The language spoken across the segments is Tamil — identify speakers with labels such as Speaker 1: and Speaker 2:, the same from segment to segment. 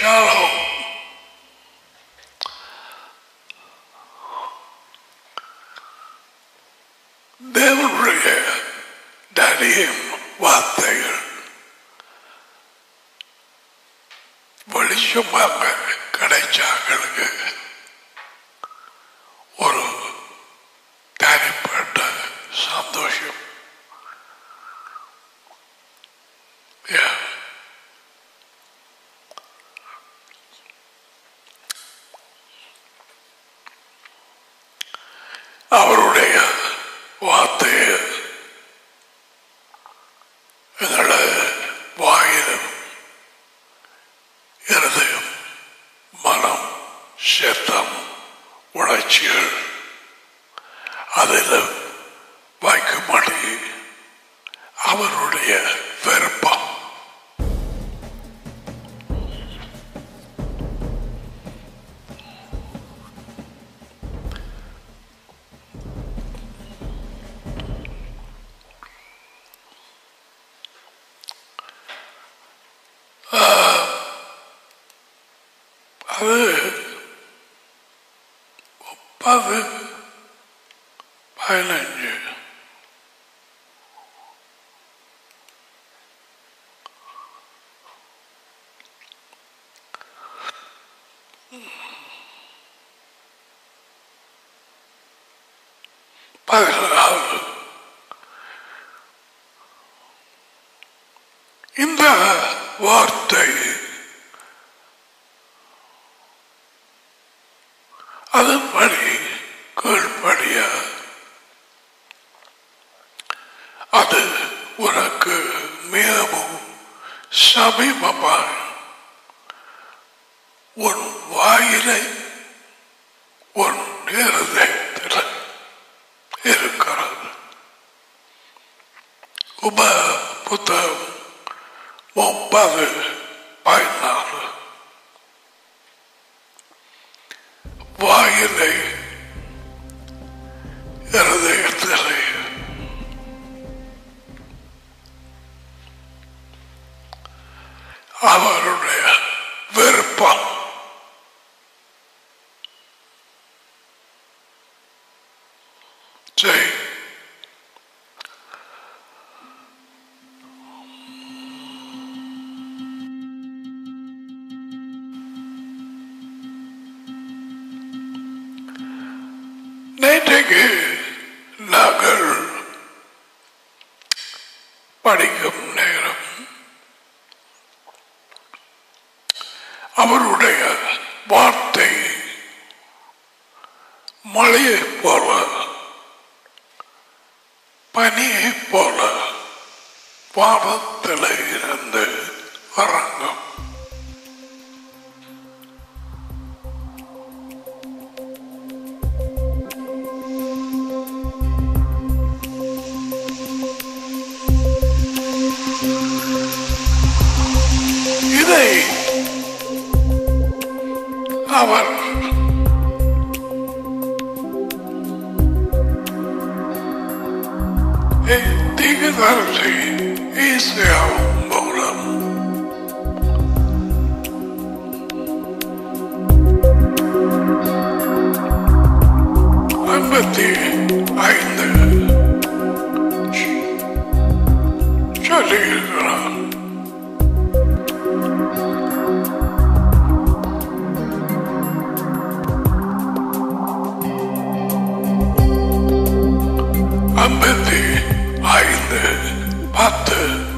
Speaker 1: ஷாலோம் தேவனுடைய தனியும் வார்த்தைகள் வெளிச்சமாக கிடைச்சாங்களுக்கு ஒரு தனிப்பட்ட சந்தோஷம் Yeah. அவருடைய வார்த்தையை எங்களோட வாயிலும் இருதயம் மனம் சித்தம் உணர்ச்சிகள் அதில் வைக்கும்படி அவருடைய விருப்பம் அது முப்பது பதினஞ்சு பதினாறு இந்த வார்த்தை அதன்படி கீழ்படிய அது உனக்கு மிகவும் சமீபமாக உன் வாயிலை உன் இருதயத்தில் இருக்கிறது உப புத்தகம் முப்பது பதினாறு வாயிலை இருதயத்திலே அவருடைய விருப்பம் செய் நேற்றைக்கு நாங்கள் படிக்கும் நேரம் அவருடைய வார்த்தை மழையைப் போல பனியைப் போல வானத்தில் இருந்து இறங்கும் இதை அவர் தீர்க்கதரிசி ஈசியாவும் மூலம் ஐம்பத்தி ஐந்து சொல்லியிருக்கிறார் ஐம்பத்தி ஐந்து பத்து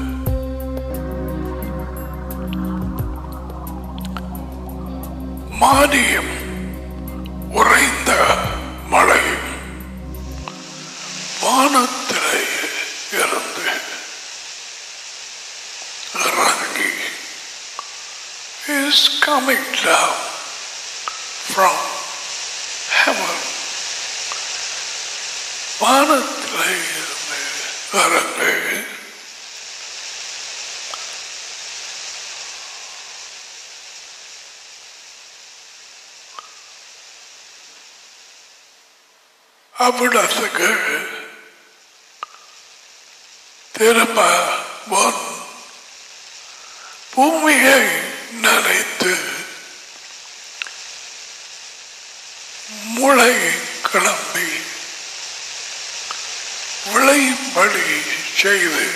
Speaker 1: மானியம் உறைந்த மழையும் வானத்திலே இருந்து இறங்கி is coming down from heaven வானத்திலே இருந்து இறங்கு அவ்விடத்துக்கு திரும்ப முன் பூமியை நனைத்து முளை கிளம்பி விளையும்படி செய்து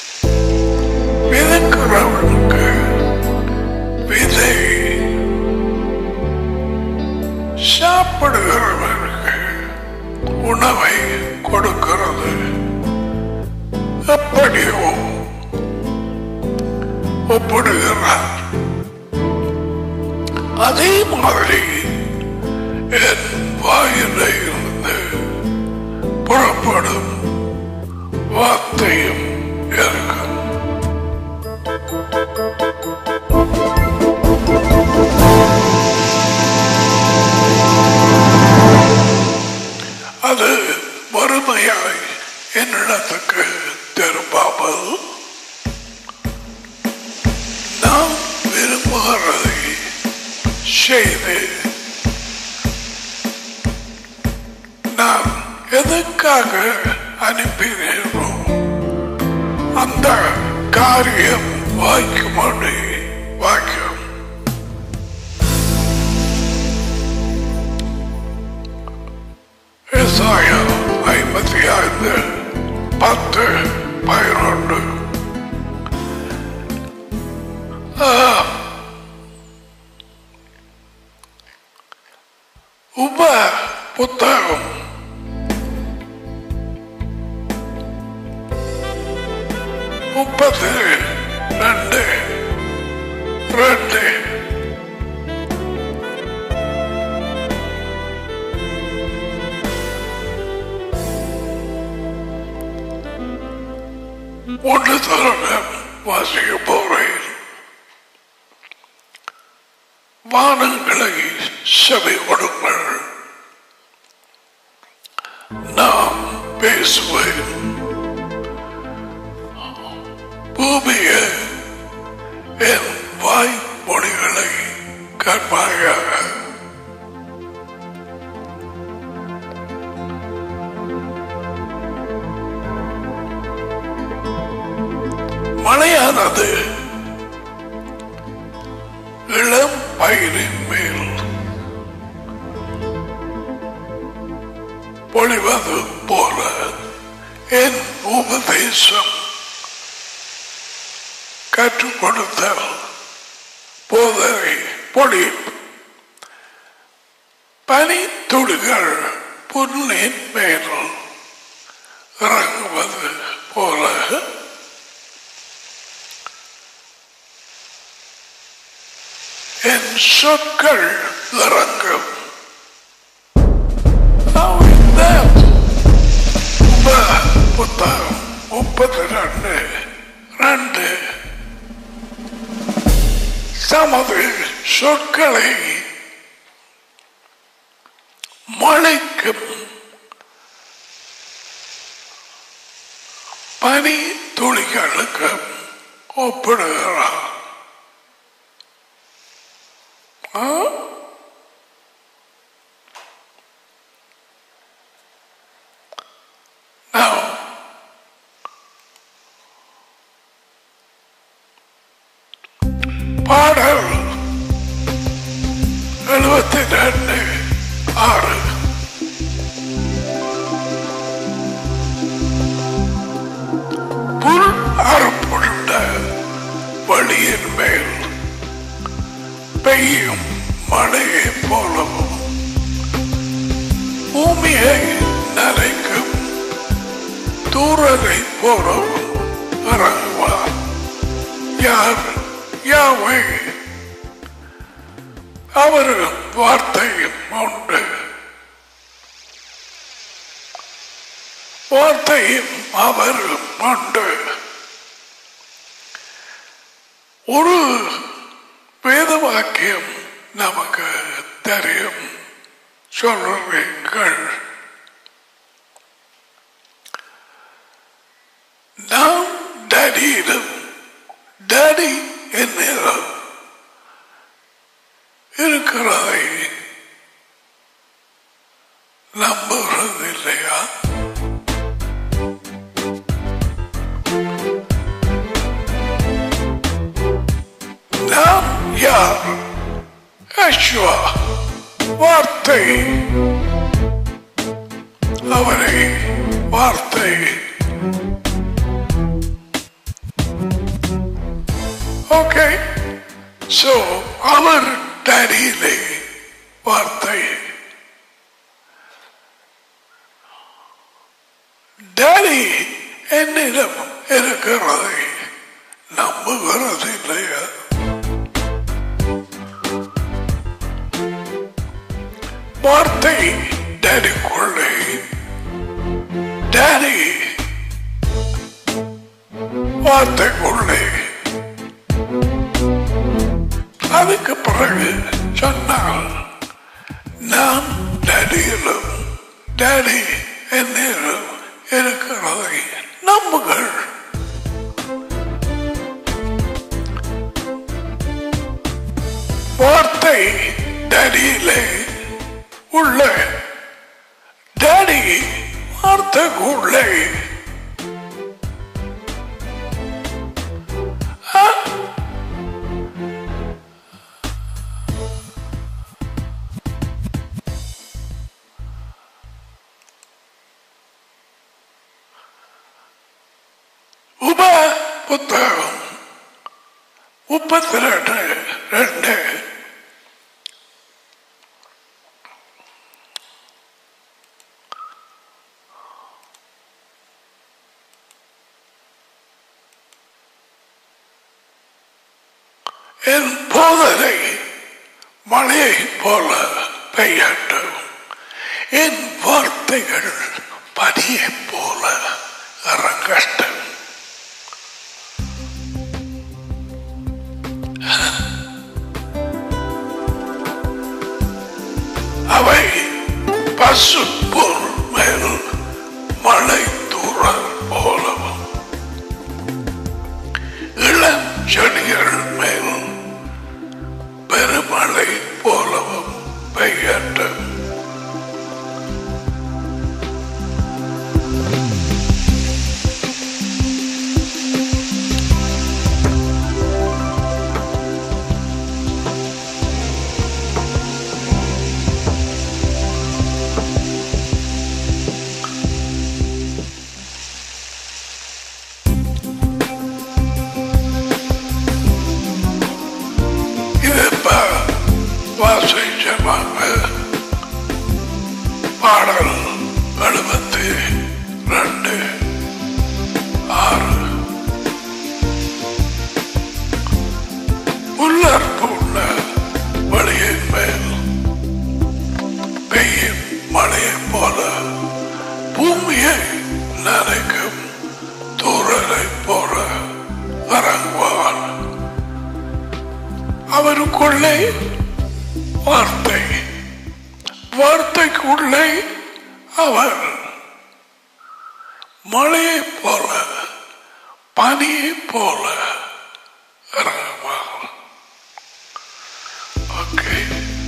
Speaker 1: விதைக்கிறவனுக்கு விதை சாப்பிடுகிறவனுக்கு உணவை கொடுக்கிறது எப்படியோ ஒப்பிடுகிறார் அதே மாதிரி என் வாயில இருந்து புறப்படும் வார்த்தையும் இருக்கும் அது வறுமையாய் என்னிடத்துக்கு திரும்பாமல் நாம் விரும்புகிறதை செய்து நாம் எதற்காக அனுப்பினோ அந்த காரியம் வாய்க்குமடி வாக்கியம் ஏசாயா ஐம்பத்தி ஐந்து பத்து பதினொன்று உப புத்தகம் முப்பது ரெண்டு ரெண்டு ஒன்று தருணம் வாசிக்க போறேன் வானங்களை செவி கொடுங்கள் நாம் பேசுவேன் பூமியை என் வாய் மொழிகளை கற்பாயாக மழையானது இளம் பயிரின் மேல் பொழிவது போல என் உபதேசம் கற்றுக் கொடுத்தல் போதனை பொழி பனி துளிகள் புல்லின் மேல் இறங்குவது போல என் சொற்கள் இறங்கும் Now in that, உப புத்தகம் முப்பத்தி ரெண்டு ரெண்டு தமது சொற்களை மழைக்கும் பனி துளிகளுக்கு ஒப்பிடுகிறார் ஆ? Now, பாடல் எழுபத்தி ரெண்டு ஆறு புல் அறுப்புண்ட வழியின் மேல் பெய்யும் மழையை போலவும் பூமியை நனைக்கும் தூரரை போலவும் இறங்குவார் யார் யாவை அவர் வார்த்தையும் உண்டு வார்த்தையும் அவரும் உண்டு ஒரு வேத வாக்கியம் நமக்கு தெரியும் சொல்றீங்கள் நாம் டடியிடம் டடி என்னிடம் இருக்கிறதை நம்புறது இல்லையா நாம் யார் அஸ்வா வார்த்தை அவரை வார்த்தை ஓகே சோ அவர் டேடியிலே வார்த்தை டேடி என்னிடம் இருக்கிறதை நம்புகிறது இல்லையா வார்த்தை டேடிக்குள்ளே டேடி வார்த்தைக்குள்ளே அதுக்கு பிறகு சொன்னால் நான் டேடியிலும் டேடி என்னிலும் இருக்கிறதை நம்புகள் வார்த்தை டேடியிலே உள்ள டேடி வார்த்தைக்குள்ளே உப புத்தகம் முப்பத்தி ரெண்டு ரெண்டு என் போதனை மழையை போல பெய்யட்டும் என் வார்த்தைகள் பனியை போல இறங்கட்டும் அவை பசுப்பொருள் மேல் மழை தூறல் போலவும் இளம் செடிகள் மேல் பெருமழை போலவும் பெய்யட்டும் இது இப்ப வாசிச்சமாக பாடல் எழுபத்தி ரெண்டு ஆறு உள்ளற்பு உள்ள வழியின் மேல் பெய்யும் மழையைப் போல பூமியை நனைக்கும் தூரலைப் போல இறங்குவான் அவருக்குள்ளே வார்த்தை வார்த்தைக்குள்ளே அவர் மழையை போல பனியை போல இறங்குவார் ஓகே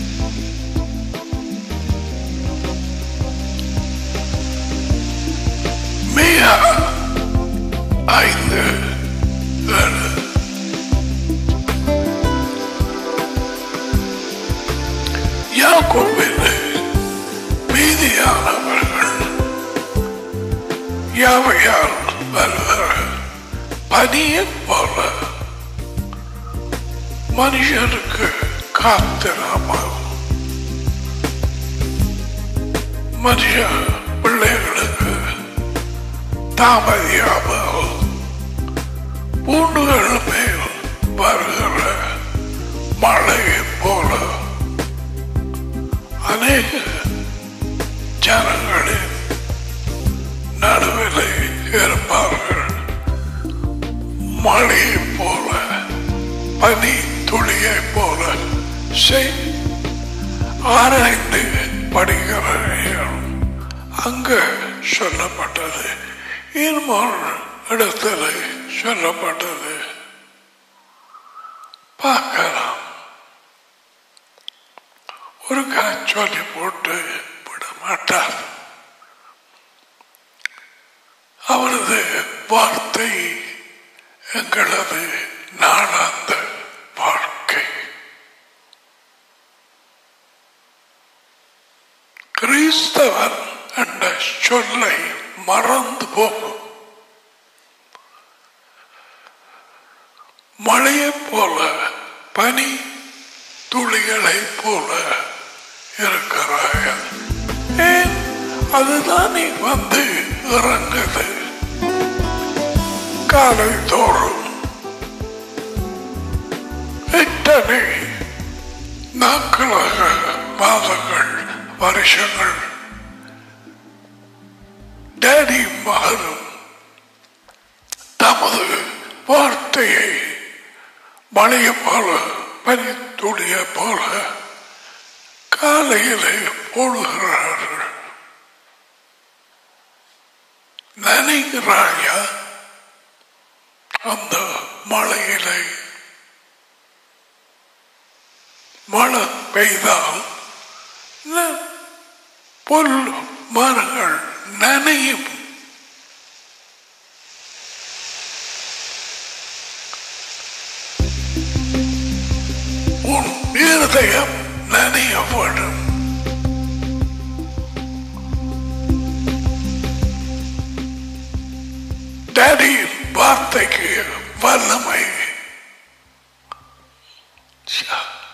Speaker 1: மியா ஐந்து ஏழு யாக்கோபிலே மீதியானவர்கள் யாவையால் வருகிற பனியை போல மனுஷனுக்கு காத்திராமல் மனுஷ பிள்ளைகளுக்கு தாமதியாமல் பூண்டுகள் மேல் வருகிற மழையை போல அநேக ஜனங்களின் நடுவிலே இருப்பார்கள் மழையை போல பனி துளியை போல செய் ஆராய்ந்து படிக்கிறீர்கள் அங்கு சொல்லப்பட்டது இன்னொரு இடத்துல சொல்லப்பட்டது பார்க்கலாம் ஒரு காய்ச்சொல்லி போட்டு விட மாட்டார் அவரது வார்த்தை எங்களது நாளாந்த வாழ்க்கை கிறிஸ்தவன் என்ற சொல்லை மறந்து போகும் மழையைப் போல பனி துளிகளைப் போல இருக்கிறாய் ஏன் அதுதானே வந்து இறங்குது காலை தோறும் எத்தனை நாட்களாக மாதங்கள் வருஷங்கள் டேடி மகனும் தமது வார்த்தையை மழையை போல பனித்துளிய போல காலையிலே போடுகிறார்கள் நினைக்கிறாயா அந்த மழையிலே மழை பெய்தால் ந- புல் மரங்கள் நனையும் உன் இருதயம் நனையப்படும் டேடியின் வார்த்தைக்கு வல்லமை ச்சா.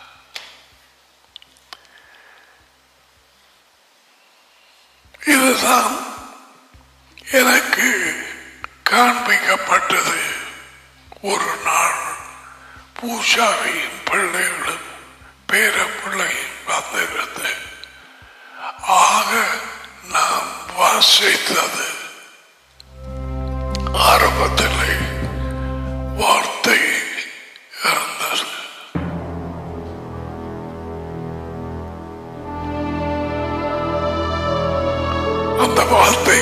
Speaker 1: இதுதான் எனக்கு காண்பிக்கப்பட்டது ஒரு நாள் பூஜாரியின் பிள்ளைகளும் பேர பிள்ளையும் வந்திருந்து ஆக நாம் வாசித்தது ஆரம்பத்திலே வார்த்தை இருந்தது அந்த வார்த்தை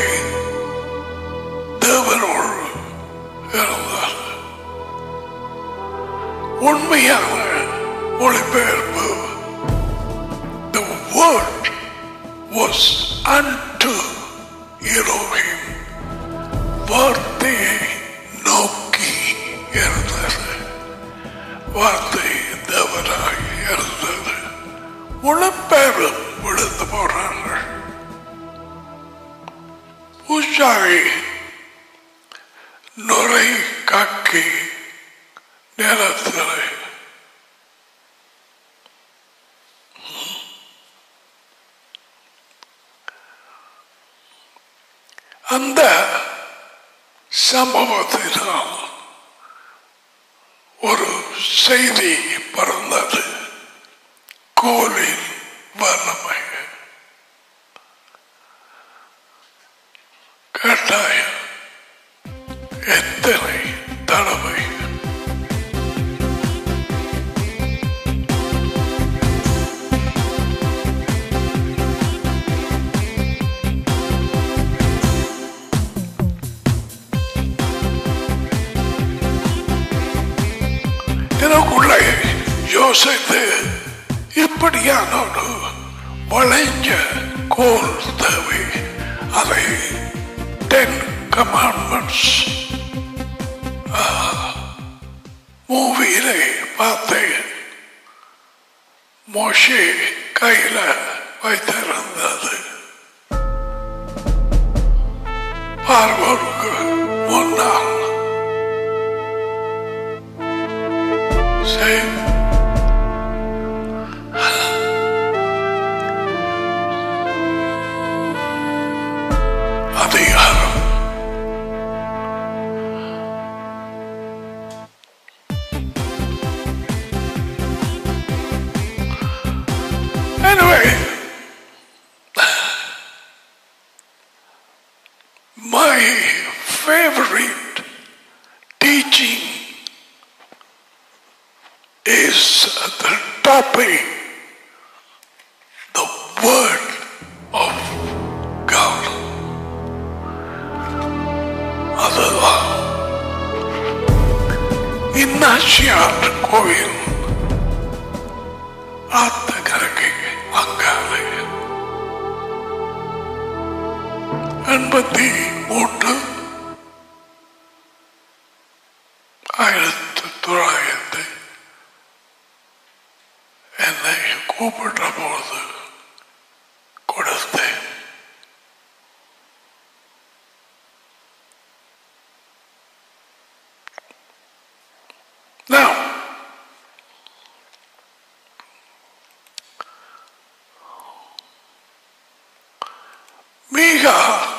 Speaker 1: தேவனோடு இருந்தார் உண்மையான மொழிபெயர்ப்பு The word was unto Elohim வார்த்தையை நோக்கி இருந்தது வார்த்தை தேவனாய் இருந்தது முழப்பேரும் விழுந்து போனார்கள் பூஜாரி நுரை காக்கி நேரத்தில் அந்த சம்பவத்தினால் ஒரு செய்தி பறந்தது கோலின் வல்லமை கட்டாயம் எத்தனை தடவை எனக்குள்ளே யோசித்து இப்படியான ஒரு வளைஞ்ச கோல் தேவை அதை டென் கமாண்ட்மெண்ட்ஸ் மூவியிலே பார்த்தேன் மோஷே கையில வைத்திருந்தது பார்வோருக்கு முன்னால் சரி அதிகாரம் Anyway, my favorite teaching is the topic, the Word of God. அதுதான் இன்னாசியார் கோவில் ஆத்தகரைக்கு அங்காலே எண்பத்தி மூன்று ஆயிரத்தி தொள்ளாயிரத்தி என்னை கூப்பிட்ட போது கொடுத்தேன் மீகா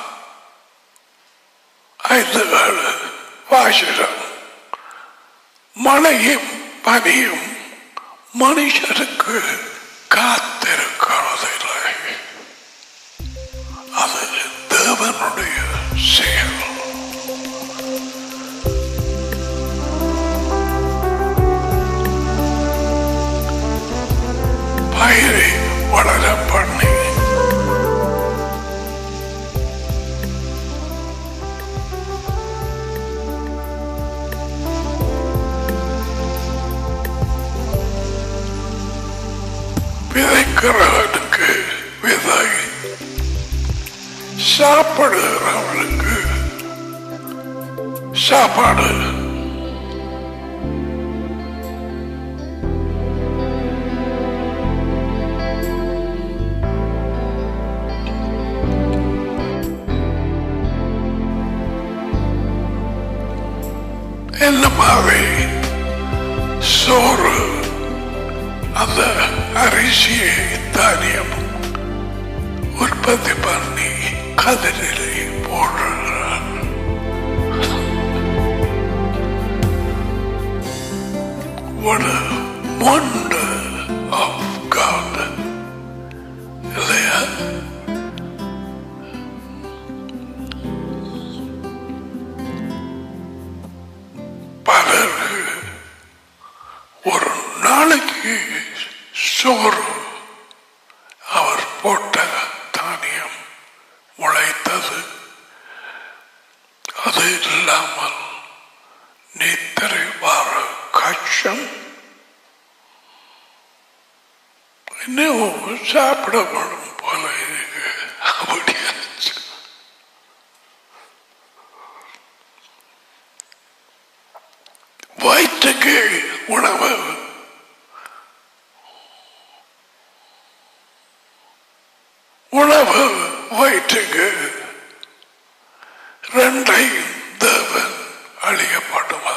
Speaker 1: ஐந்து ஏழு வாசனம் மழையும் பனியும் மனுஷருக்கு காத்திருக்கிறதில்லை அது தேவனுடைய செயல் பயிரை வளர பண்ணி விதைக்கிறவனுக்கு விதை சாப்பிடுகிறவனுக்கு சாப்பாடு என்ன மாதிரி சோறு அந்த அரிசியை தானியம் உற்பத்தி பண்ணி கதிரிலே போடுறார் What a wonder of God. இல்லையா பலருக்கு ஒரு நாளைக்கு சோறு அவர் போட்ட தானியம் முளைத்தது அது இல்லாமல் நித்திரை வார கஷ்டம் இன்னும் சாப்பிடப்படும் போல இருக்கு அப்படியாச்சு வயிற்றுக்கு உணவு உணவு வயிற்றுக்கு ரெண்டையும் தேவன் அழியப்படுமா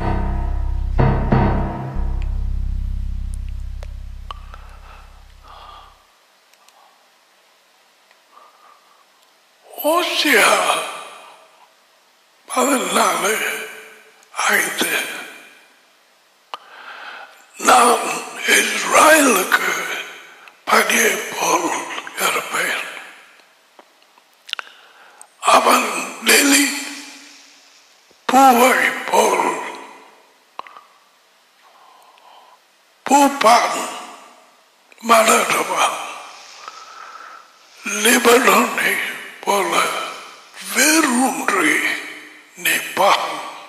Speaker 1: ஓசியா பதினாலு ஐந்து நான் இஸ்ராயலுக்கு பனியை போல் இருப்பேன் அவன் நெலி பூவை போல் பூப்பான் மலருவான் லிபனோனை போல வேரூன்றி நிற்பான்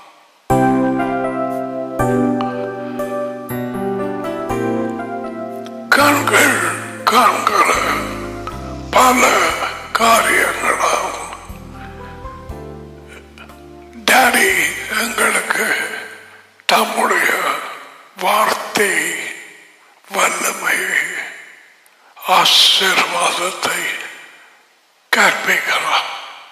Speaker 1: கண்கள் காண்கிற பல காரியங்களால் டாடி எங்களுக்கு தம்முடைய வார்த்தை வல்லமை ஆசீர்வாதத்தை கற்பிக்கிறார்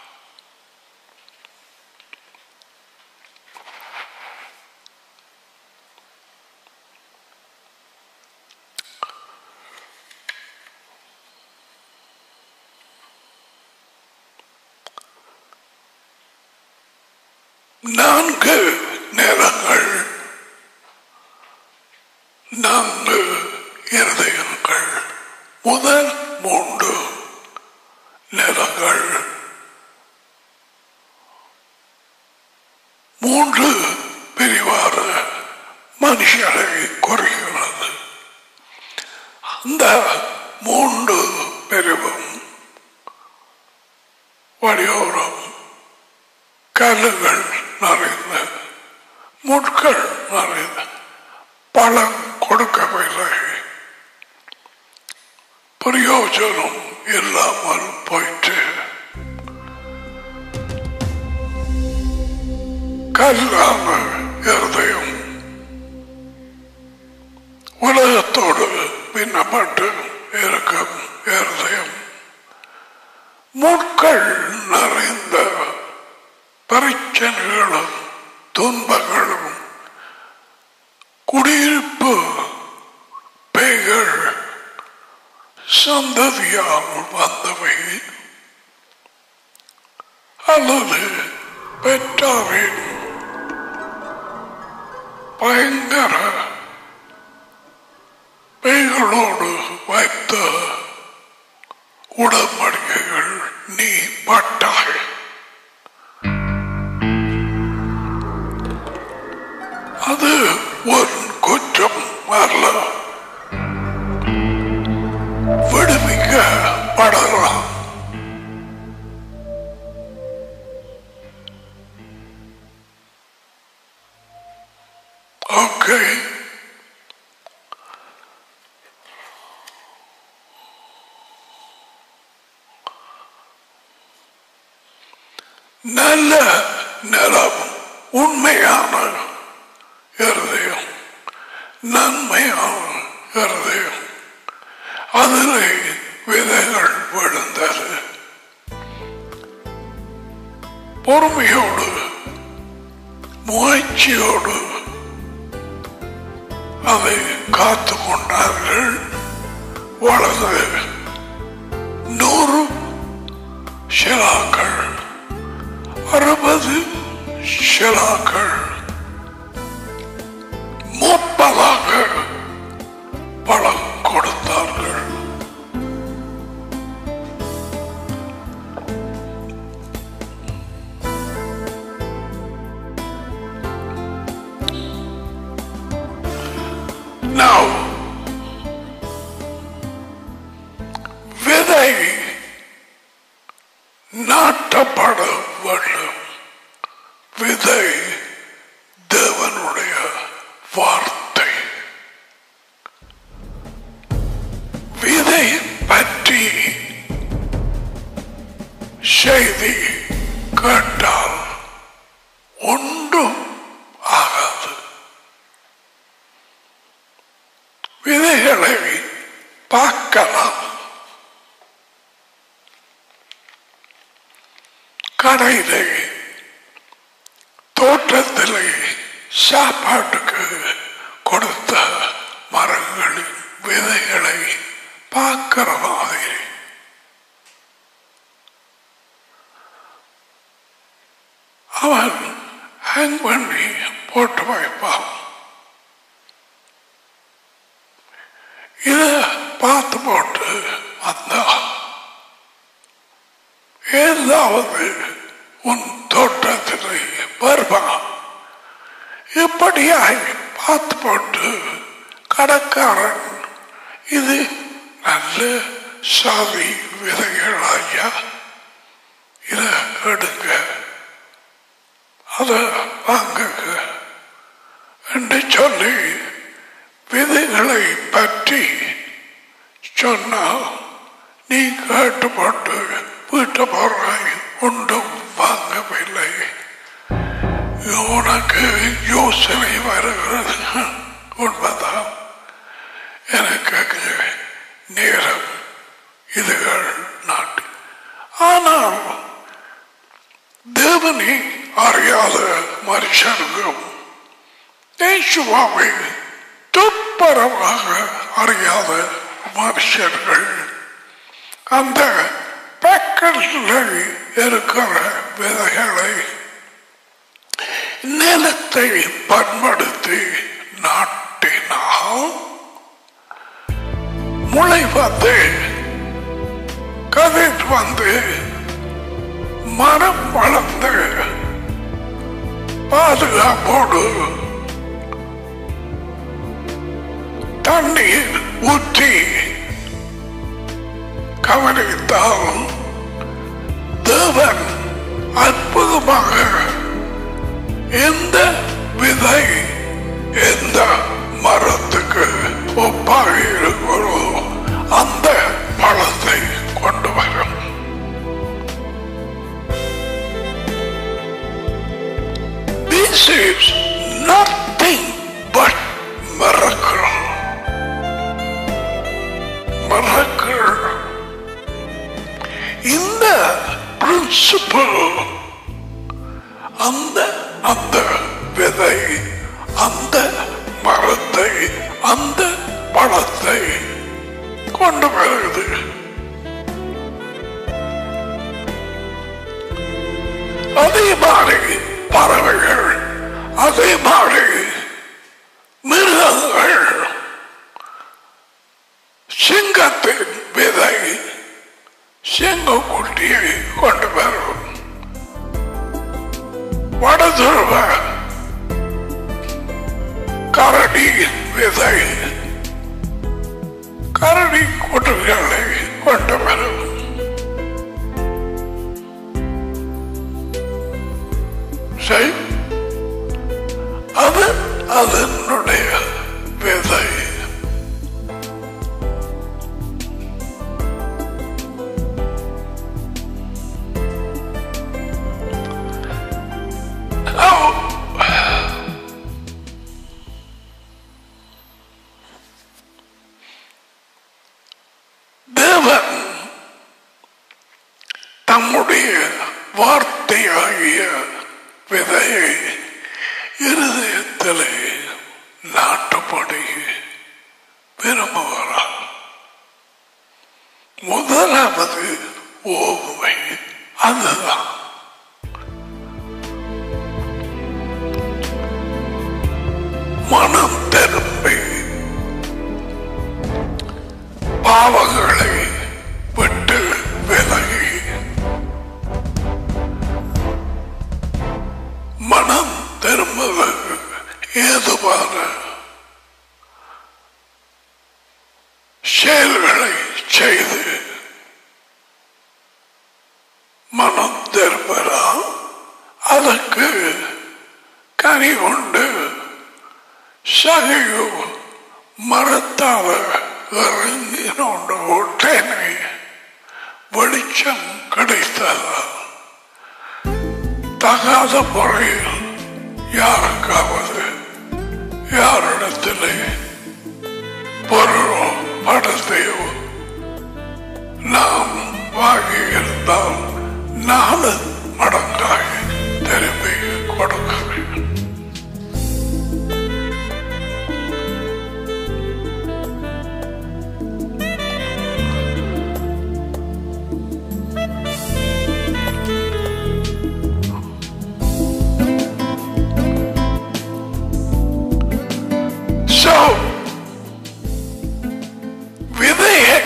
Speaker 1: நான்கு நிறங்கள் நான்கு இருதயங்கள் முதல் மூன்று நிறங்கள் மூன்று பிரிவான மனுஷரை குறிக்கிறது அந்த மூன்று பிரிவும் வழியோரம் கல்லுகள் நிறைந்த முட்கள் நிறைந்த பழம் கொடுக்கவில்லை பிரயோஜனம் இல்லாமல் போயிட்டு கல்லான இருதயம் உலகத்தோடு பின்னப்பட்டு இருக்கும் இருதயம் முட்கள் நிறைந்த பிரச்சனைகளும் துன்பங்களும் குடியிருப்பு பேய்கள் சந்ததியால் வந்தவை அல்லது பெற்றாரின் பயங்கர பெய்களோடு வைத்த உடன்படிக்கைகள் நீ பட்டாய் அது ஒரு குற்றம் அல்ல விடுவிக்கப்படலாம் ஓகே நல்ல நிலம் உண்மையான இருதயம் நன்மையான இருதயம் அதிலே விதைகள் விழுந்தது பொறுமையோடு முயற்சியோடு அதை காத்து கொண்டார்கள் வளர்ந்து நூறு ஷிலாக்கள் அறுபது ஷிலாக்கள் முப்பதாக பழம் கொடுத்தார்கள் Now, விதை நாட்டப்பட வேண்டும் விதை தேவனுடைய வார்த்தை விதை பற்றி செய்தி கேட்டால் ஒன்றும் ஆகாது விதைகளை பார்க்கலாம் கடையிலே தோட்டத்திலே சாப்பாட்டுக்கு கொடுத்த மரங்களின் விதைகளை பார்க்கிற மாதிரி அவன் ஹேங் பண்ணி போட்டு வைப்பான் இத பார்த்து போட்டு வந்தா ஏதாவது உன் தோட்டத்தில் வருவான் இப்படியாய் பார்த்து போட்டு கடற்காரன் இது நல்ல சாதி விதைகள் ஐயா இத எடுங்க அத வாங்குங்க என்று சொல்லி விதைகளை பற்றி சொன்னால் நீ கேட்டுப்பட்டு வீட்டு போறாய் ஒன்றும் வாங்கவில்லை உனக்கு யோசனை வருகிறது உண்மைதான் எனக்கு நேரம் இதுகள் நாட்டு ஆனால் தேவனை அறியாத மனுஷனுக்கும் தேசுவாவை துப்பரவாக அறியாத மனுஷர்கள் அந்த பேக்கெட்டில் இருக்கிற விதைகளை நிலத்தை பண்படுத்தி நாட்டினால் முளை வந்து கதிர் வந்து மரம் வளர்ந்து பாதுகாப்போடு தண்ணீர் ஊற்றி கவனித்தால் தேவன் அற்புதமாக எந்த விதை எந்த மரத்துக்கு ஒப்பாக இருக்கிறதோ அந்த பழத்தை கொண்டு வரும் This is nothing but miracle. Miracle. இந்த பிரின்சிபல் அந்த அந்த விதை அந்த மரத்தை அந்த பழத்தை கொண்டு வருகிறது மாதிரி பறவைகள் அதே மாதிரி மிருகங்கள் சிங்கத்தின் விதை சிங்கக்குட்டியை கொண்டு வரும் வடதுருவ கரடியின் விதை கரடி குட்டிகளை கொண்டு வரும் சரி அது அதனுடைய விதை தேவன் தம்முடைய வார்த்தையாகிய விதையை இருதயத்திலே நாட்டுப்படி விரும்புகிறார் முதலாவது ஓவுமை அதுதான் மனம் திரும்பி பாவங்களை விட்டு விலகி மனம் திரும்புவது ஏதுவான செயல்களை செய்து மனம் திரும்பலாம் அதற்கு கனி கொண்டு சகையோ மரத்தால இறங்கினோண்டு உடனே வெளிச்சம் கிடைத்ததா தகாத முறையில் யாருக்காவது யாரிடத்திலே பொருளோ படத்தையோ நாம் வாங்கியிருந்தால் நாலு மடங்காக திரும்பி கொடுக்கிறேன் So, விதையை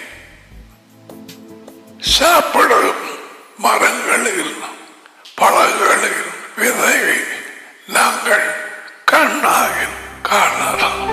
Speaker 1: சாப்பிடும் மரங்களில் பழங்களில் விதையை நாங்கள் கண்ணாக காணலாம்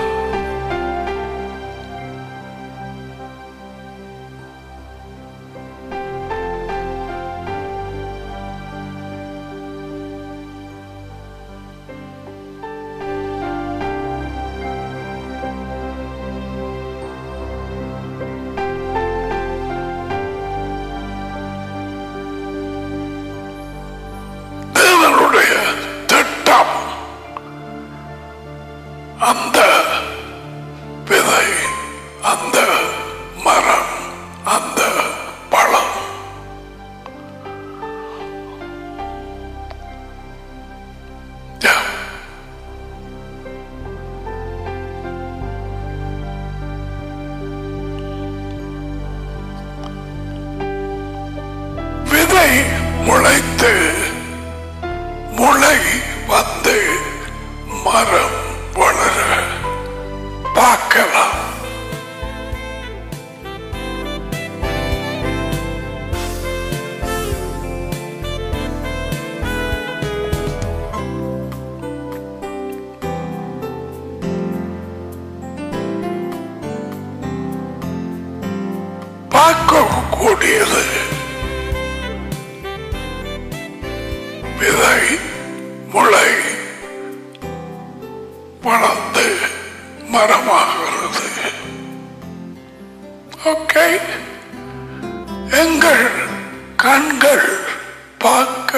Speaker 1: தேவனுடைய திட்டம் அந்த விதை அந்த மரம் அந்த பழம் Yeah. விதை முளைத்து முளை வந்து மரம் வளர பார்க்கலாம் பார்க்கக்கூடியது விதை முளை வளர்ந்து மரமாகிறது ஓகே எங்கள் கண்கள் பார்க்க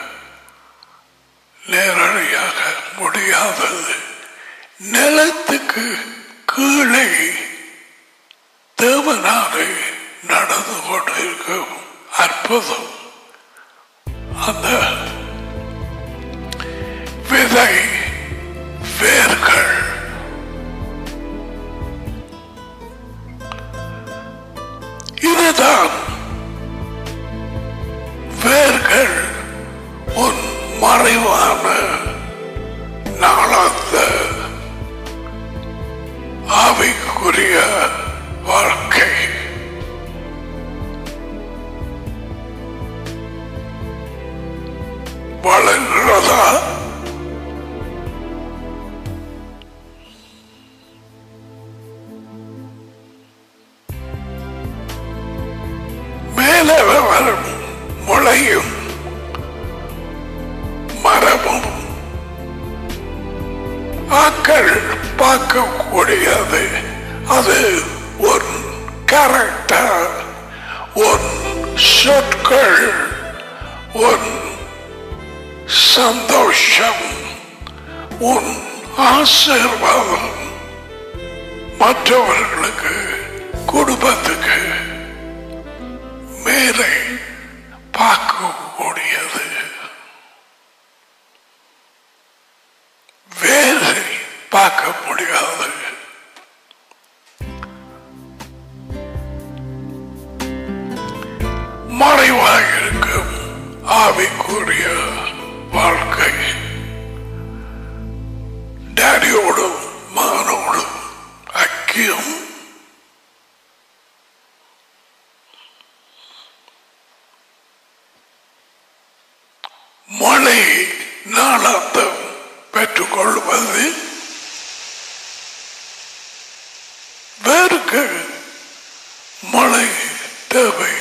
Speaker 1: நேரடியாக முடியாதது நிலத்துக்கு கீழே தேவனாலே நடந்து கொண்டிருக்கும் அற்புதம் அந்த விதை வேர்கள் இதுதான் வேர்கள் உன் முடியாது அது ஒரு கேரக்டர் உன் சொற்கள் உன் சந்தோஷம் உன் ஆசீர்வாதம் மற்றவர்களுக்கு குடும்பத்துக்கு மேலே பார்க்கக்கூடியது வேலை பார்க்க முடியாது மறைவாக இருக்கும் ஆவிக்குரிய வாழ்க்கை டேடியோடும் மகனோடும் ஐக்கியம் மழை நாளாந்தம் பெற்றுக்கொள்வது வேருக்கு மழை தேவை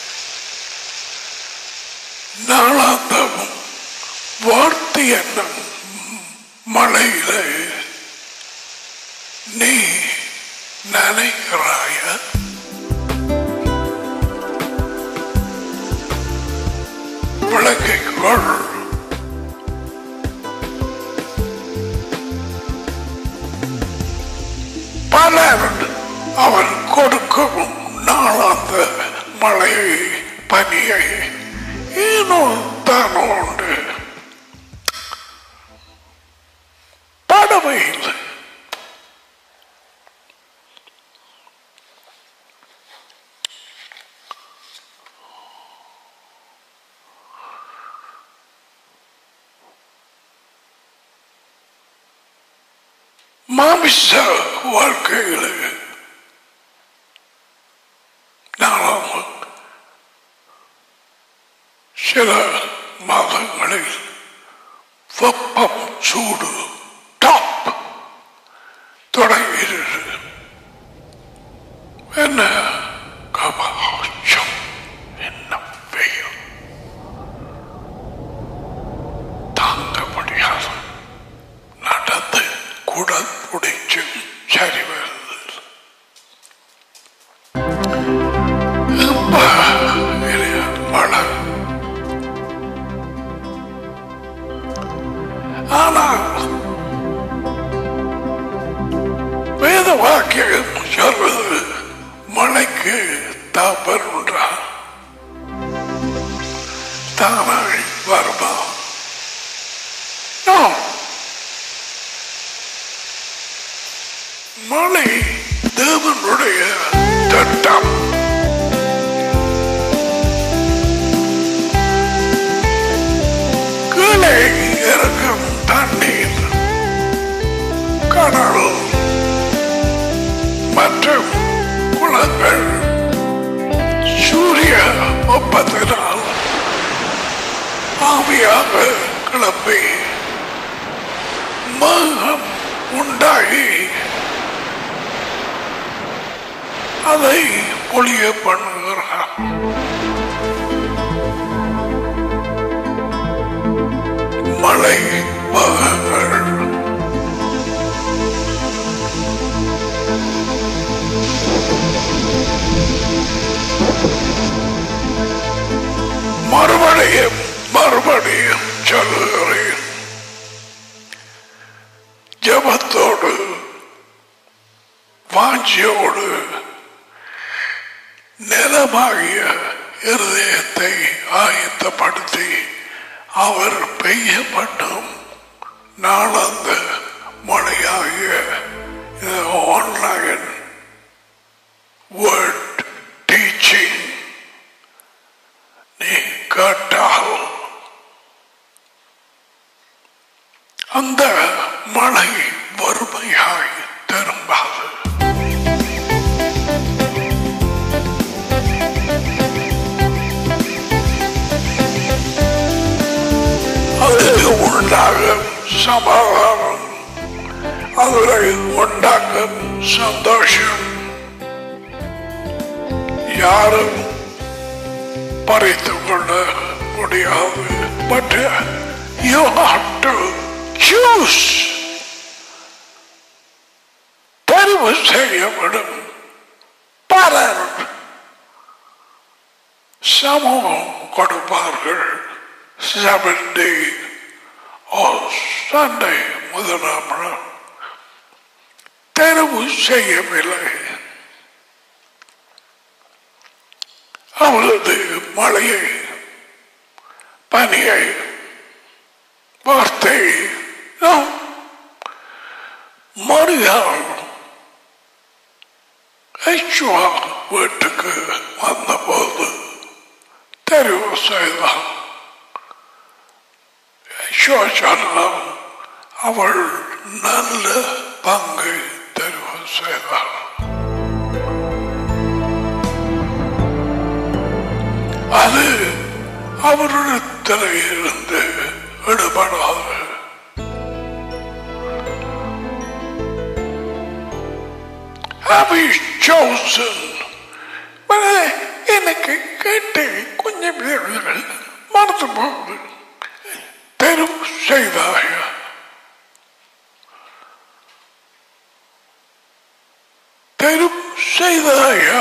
Speaker 1: நாளாந்தமும் வார்த்தை எண்ணம் மழையில நீ நினைக்கிறாய விளக்கிக் கொள் பலர் அவன் கொடுக்கும் நாளாந்த மழையை பனியை ஏனோ தானோ உண்டு படவையில் மாமிச வாழ்க்கையில் நாளாம் சில மாதங்களில் வெப்பம் சூடு டாப் தொடங்கியது என்ன கபாச்சம் என்ன வெயில் தாங்க முடியாது நடந்து குடல் பிடிச்சு சரி வருது இப்ப இல்லையா, மழை ஆனால் வேத வாக்கியம் சொல்வது மழைக்கு தாப்பர் உண்டா தானாய் வருமா No. மழை தேவனுடைய திட்டம் கீழே இறக்கும் தண்ணீர் கடல் மற்றும் குளங்கள் சூரிய ஒப்பத்தினால் ஆவியாக கிளம்பி மேகம் உண்டாகி அதை பொழிய பண்ணுகிறார் மழை மகங்கள் மறுபடியும் மறுபடியும் சொல்லுகிறேன் ஜபத்தோடு வாஞ்சியோடு நிலமாகிய இருதயத்தை ஆயத்தப்படுத்தி அவர் பெய்யப்பட்டும் நாளந்த மழையாகிய ஆன்லைன் வேர்ட் டீச்சிங் நீ கேட்டால் அந்த மழை வறுமையாய் திரும்பாது அதில் உண்டாகும் சமாதானம் அதில் உண்டாகும் சந்தோஷம் யாரும் பறித்துக் கொள்ள முடியாது but you have to choose தெரிவு செய்யப்படும் பலர் சமூகம் கொடுப்பார்கள் செவன்டே ஓ சண்டை முதலாம் நாள் தெரிவு செய்யவில்லை அவளது மழையை பனியை வார்த்தை நாம் மறுநாள் ஐச்சுவா வீட்டுக்கு வந்தபோது தெரிவு செய்தார் ஐச்சுவா சொன்னால் அவள் நல்ல பங்கை தெரிவு செய்தாள் அது அவரிடத்தில் இருந்து விடுபடாது Have you chosen? மனதே, எனக்கு கேட்டு கொஞ்சம் பேர்கள் மறந்து போகுது தெரிவு செய்தாய தெரிவு செய்தாயா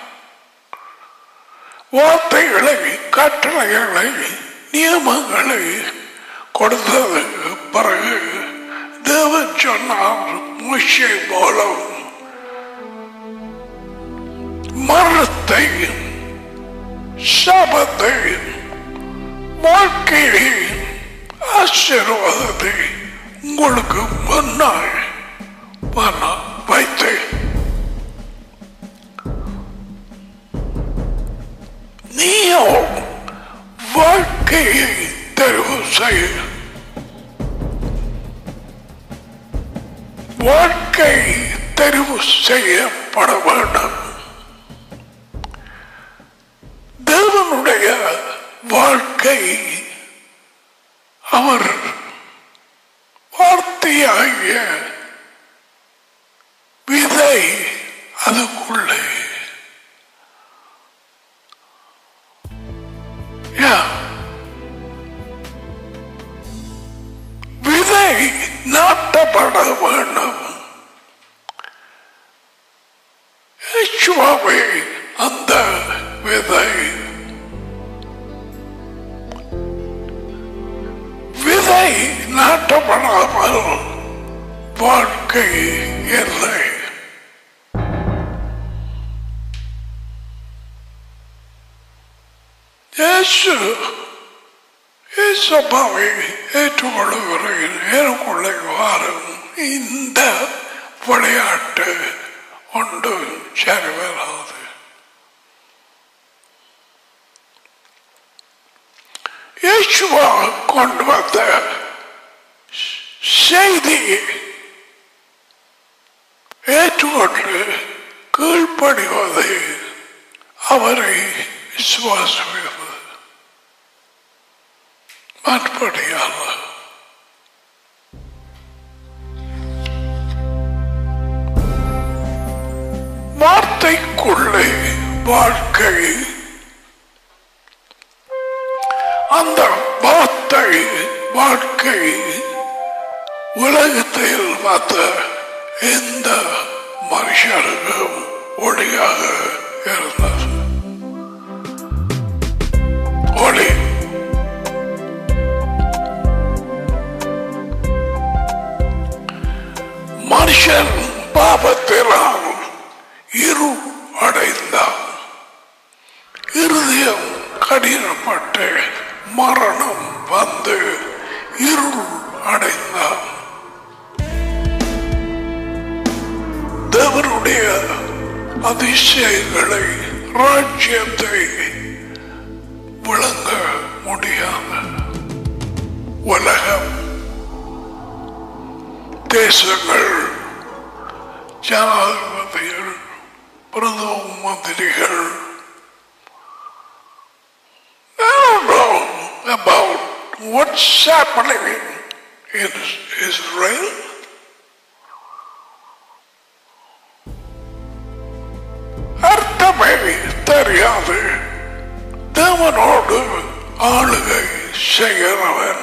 Speaker 1: வார்த்தைகளை கட்டளைகளை நியமங்களை கொடுத்ததுக்கு பிறகு தேவன் சொன்னார் முஷை மூலம் மரணத்தை சாபத்தை வாழ்க்கையை ஆசீர்வாதத்தை உங்களுக்கு முன்னால் பண்ண வைத்தேன் நீயோ வாழ்க்கையை தெரிவு செய்ய வாழ்க்கை தெரிவு செய்யப்பட வேண்டும் தேவனுடைய வாழ்க்கை அவர் வார்த்தையாகிய விதை அதுக்குள்ளே Yeah. விதை நாட்டப்பட வேண்டும் யேசுவாவே அந்த விதை விதை நாட்டப்படாமல் வாழ்க்கை இல்லை இயேசு இயேசப்பாவை ஏற்றுக்கொள்ளுகிறேன் எனக்குள்ளே வாரும் இந்த விளையாட்டு ஒன்று சரி வராது இயேசுவா கொண்டு வந்த செய்தி ஏற்றுக்கொண்டு கீழ்ப்படிவதை அவரை விசுவாசிப்பது மறுபடியாக வார்த்தைக்குள்ளே வாழ்க்கை அந்த வார்த்தை வாழ்க்கை உலகத்தில் பார்த்த எந்த மனுஷனுக்கும் ஒளியாக இருந்தது ஒளி மனுஷன் பாபத்தினால் இரு அடைந்தான் இருதயம் கடினப்பட்டு மரணம் வந்து இருள் அடைந்தான் தேவனுடைய அதிசயங்களை ராஜ்யத்தை விளங்க முடியாத உலகம் தேசங்கள் ஜனாதிபதிகள் பிரதம மந்திரிகள் I don't know about what's happening in Israel. அர்த்தமே தெரியாது தேவனோடு ஆளுகை செய்கிறவன்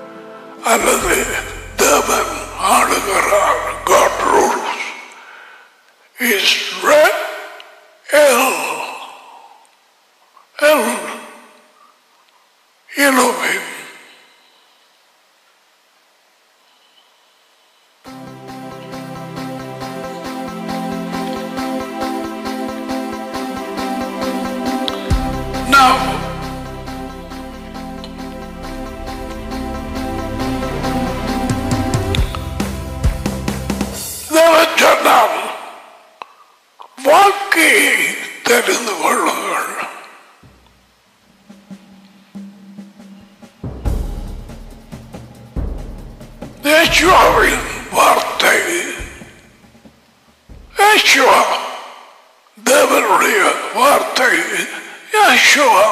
Speaker 1: அல்லது தேவன் ஆளுகிறார் God rules is red L. L. Elohim. Now, தேவன் சொன்னார் வாழ்க்கையை தெரிந்து கொள்ளுங்கள் யேசுவாவின் வார்த்தை யேசுவா தேவனுடைய வார்த்தை யேசுவா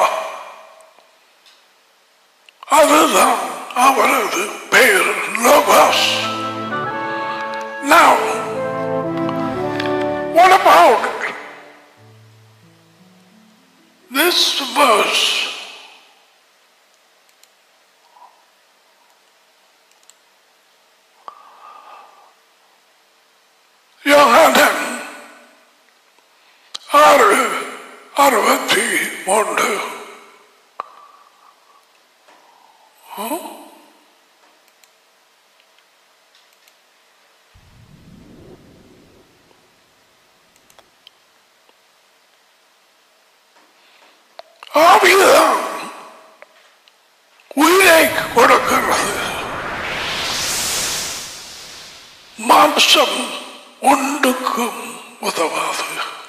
Speaker 1: அதுதான் அவரது பெயர் லோகாஸ் Now, what about this verse? யோகானன் ஆறு அறுபத்தி ஒன்று ஆவிதான் உயிரை கொடுக்கிறது மாம்சம் ஒன்றுக்கும் உதவாது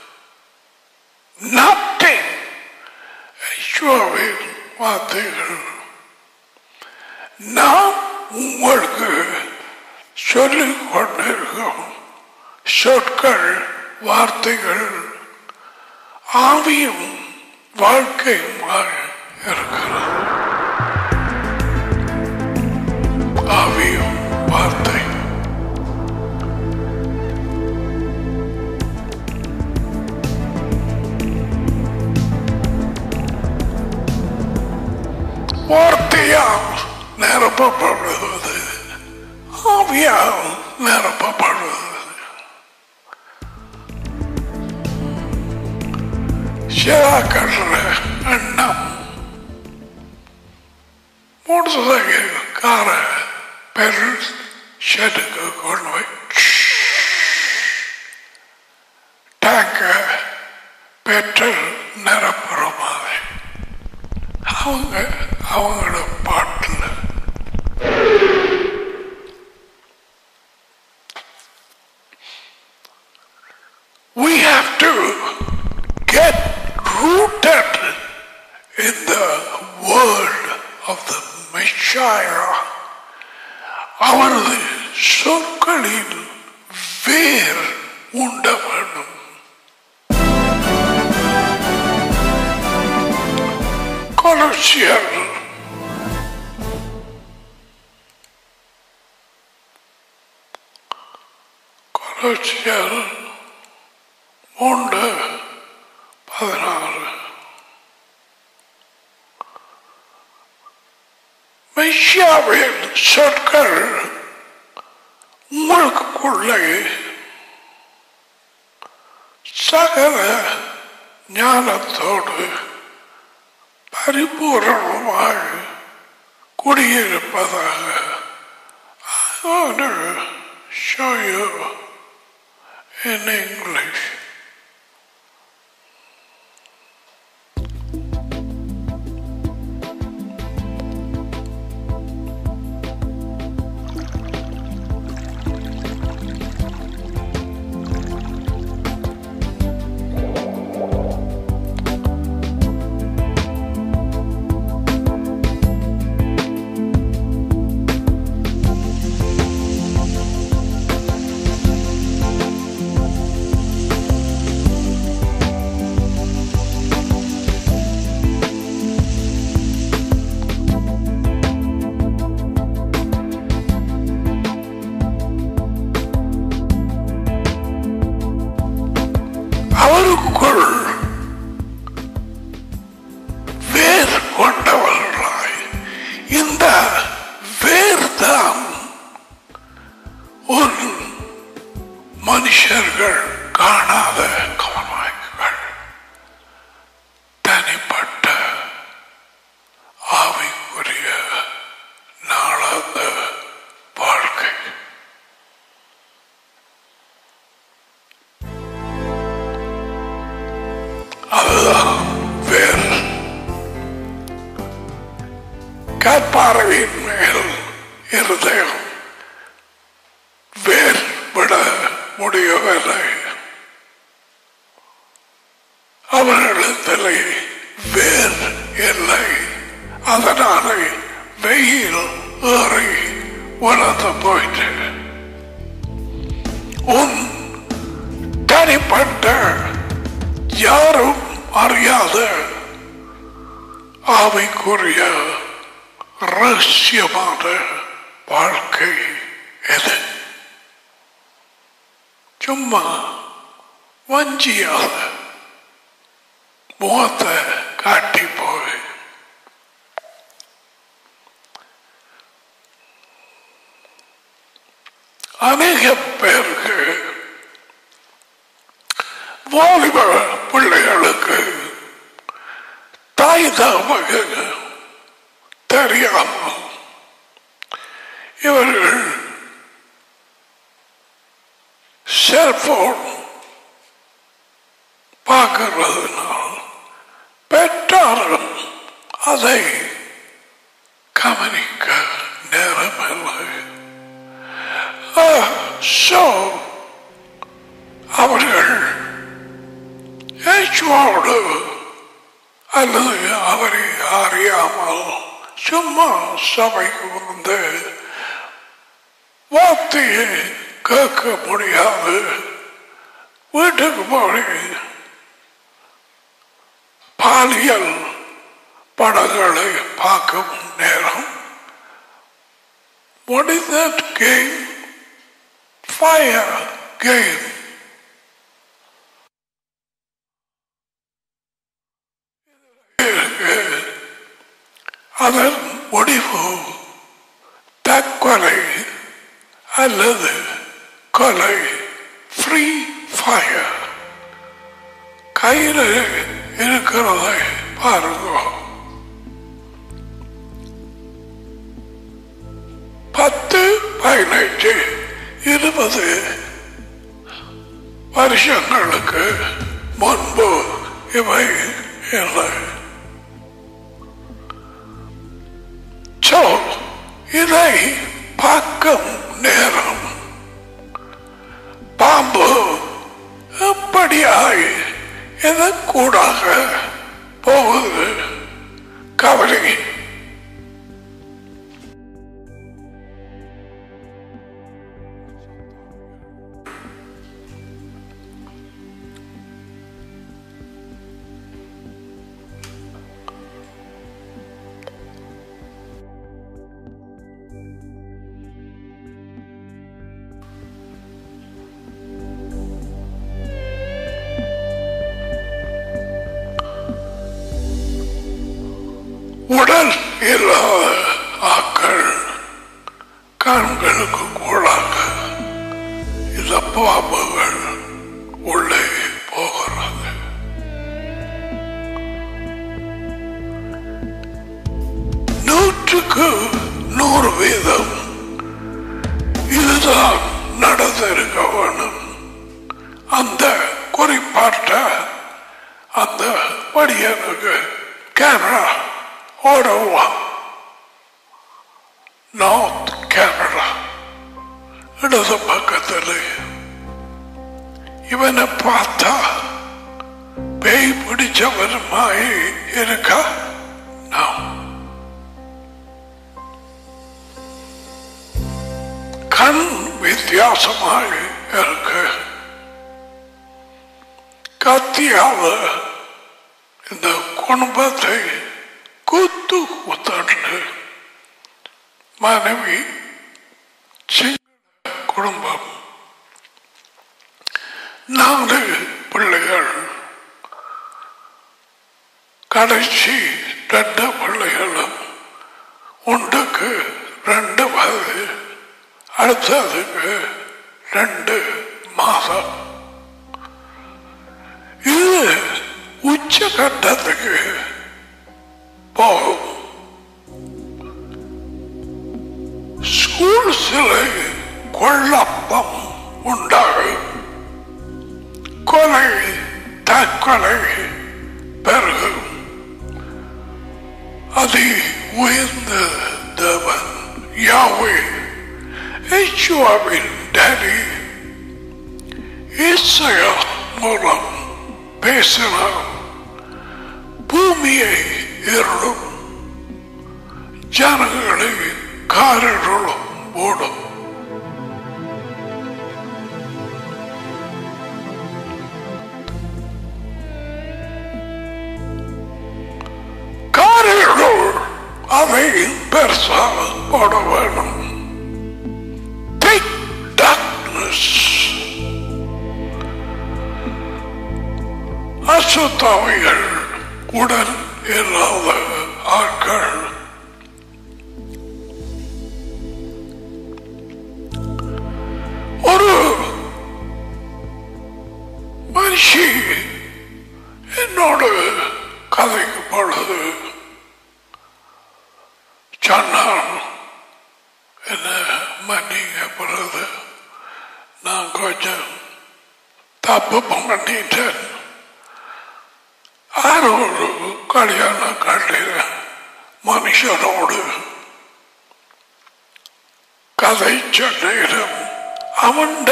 Speaker 1: நாட்டின் ஐஸ்வரின் வார்த்தைகள் நாம் உங்களுக்கு சொல்லிக் கொண்டிருக்கும் சொற்கள் வார்த்தைகள் ஆவியும் வாழ்க்கையுமாக இருக்கிறது ஆவியும் வார்த்தை வார்த்தையால் நிரப்பப்படுவது ஆவியால் நிரப்பப்படுவது சிறாக்கல்ற எண்ணம் மோட்டர் சைக்கிள் காரை பெருள் ஷெட்டுக்கு கொண்டு போய் டேங்க பெட்ரோல் நிரப்புற மாதிரி அவங்க அவங்களோட பாட்டில் We have to get rooted in the word of the Messiah. அவரது சொற்களில் வேர் உண்ட வேண்டும் கொலசியர் கொலசியர் மூன்று பதினாறு மெய்யாவின் சொற்கள் உங்களுக்குள்ளே சகல ஞானத்தோடு பரிபூரணமாக குடியிருப்பதாக I want to show you in English. அவருக்குள் வேர் கொண்டவர்களாய் இந்த வேர்தான் ஒரு மனுஷர்கள் காணாத அதுதான் வேர் கற்பாறையின் மேல் இருதயம் வேர் விட முடியவில்லை அவர்களிடத்திலே வேர் இல்லை அதனாலே வெயில் ஏறி வளர்ந்து போயிட்டு உன் தனிப்பட்ட யாரும் அறியாத ஆவிக்குரிய ரகசியமான வாழ்க்கை எது சும்மா வஞ்சியாத முகத்தை காட்டி போய் அநேக பேருக்கு வாலிப பிள்ளைகளுக்கு தாய் தாமக தெரியாமல் இவர்கள் செல்போன் பார்க்கிறதுனால் பெற்றார்கள் அதை கவனிக்க நேரமில்லை ஸோ அவர்கள் ஏச்சுவோடு அல்லது அவரை அறியாமல் சும்மா சபைக்கு வந்து வார்த்தையை கேட்க முடியாது வீட்டுக்கு போய் பாலியல் படங்களை பார்க்கும் நேரம் What is that game? Fire game. அதன் முடிவு தற்கொலை அல்லது கொலை ஃப்ரீ ஃபயர் கையில் இருக்கிறதை பாருங்க பத்து பதினைஞ்சு இருபது வருஷங்களுக்கு முன்பு இவை இல்லை So, இதை பார்க்கும் நேரம் பாம்பு எப்படியாய் எதன் கூடாக போகுது கவலை உடல் இல்லாத ஆக்கள் கண்களுக்கு கூடாக இந்த பாம்புகள் உள்ளே போகிறது நூற்றுக்கு நூறு வீதம் இதுதான் நடந்திருக்க வேணும் அந்த குறிப்பாட்ட அந்த படியனுக்கு கேமரா ஓடவா நார்த் கேனடா இடது பக்கத்தில் இவனை பார்த்தா பேய் பிடிச்சவர் மாய் இருக்கா நான் கண் வித்தியாசமாய் இருக்கு கத்தியால இந்த குடும்பத்தை குத்து குத்தாண்டு மனைவி சிங்கள குடும்பம் நாலு பிள்ளைகள் கடைசி ரெண்டு பிள்ளைகளும் ஒன்றுக்கு ரெண்டு வயது அடுத்ததுக்கு ரெண்டு மாதம் இது உச்சகட்டத்துக்கு போகும் ஸ்கூல்ஸில் கொள்ளப்பம் உண்டாகும் கொலை தற்கொலை உயர்ந்த தேவன் யாவே யெகோவாவின் டேடி இசையா மூலம் பேசினார் பூமியை இருளும் ஜனங்களை காரிருளும் ஓடும் காரிருள் அதை பெருசாக போட வேணும் Take darkness. அசுத்தாவிகள் உடன் இல்லாத ஆட்கள் ஒரு மனுஷி என்னோடு கதைக்கு பொழுது சொன்னான் என்ன மன்னிங்க பொழுது நான் கொஞ்சம் தப்பு பண்ணிட்டேன் யாரோ ஒரு கல்யாணம் கண்டிர மனுஷனோடு கதை சொன்ன அவன்ட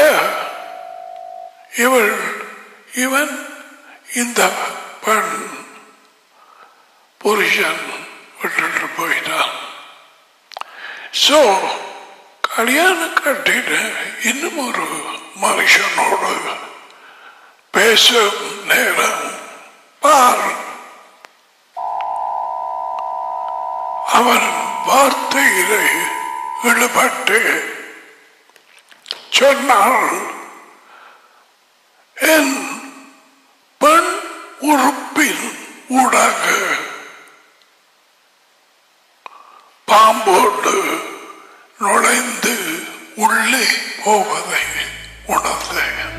Speaker 1: இவள் இவன் இந்த பெண் புருஷன் விட்டுட்டு போயிட்டான் சோ கல்யாணம் கட்டின இன்னும் ஒரு மனுஷனோடு பேசும் நேரம் பார் அவன் வார்த்தையிலே ஈடுபட்டு சொன்னால் என் பெண் உறுப்பின் ஊடாக பாம்போடு நுழைந்து உள்ளே போவதை உணர்ந்தேன்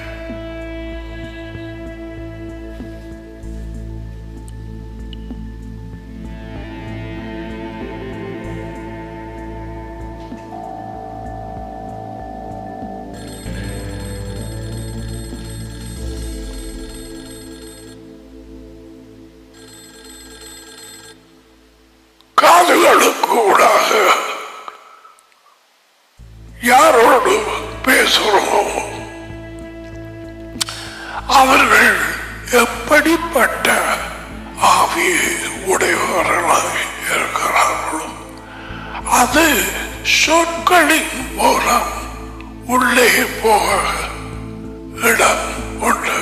Speaker 1: காதுகளுக்கு ஊடாக யாரோடு பேசுகிறோமோ அவர்கள் எப்படிப்பட்ட ஆவியை உடையவர்களாக இருக்கிறார்களோ அது சொற்களின் மூலம் உள்ளே போக இடம் உண்டு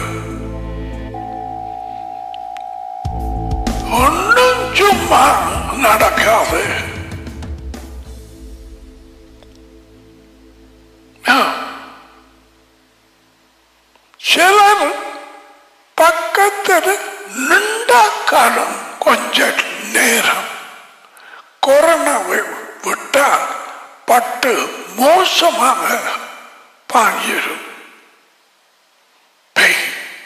Speaker 1: ஒன்றும் சும்மா நடக்காது ஆ. சிலர் பக்கத்தில் நின்ற காலம் கொஞ்ச நேரம் கொரோனாவை விட்டால் பட்டு மோசமாக பாஞ்சிடும் பேய்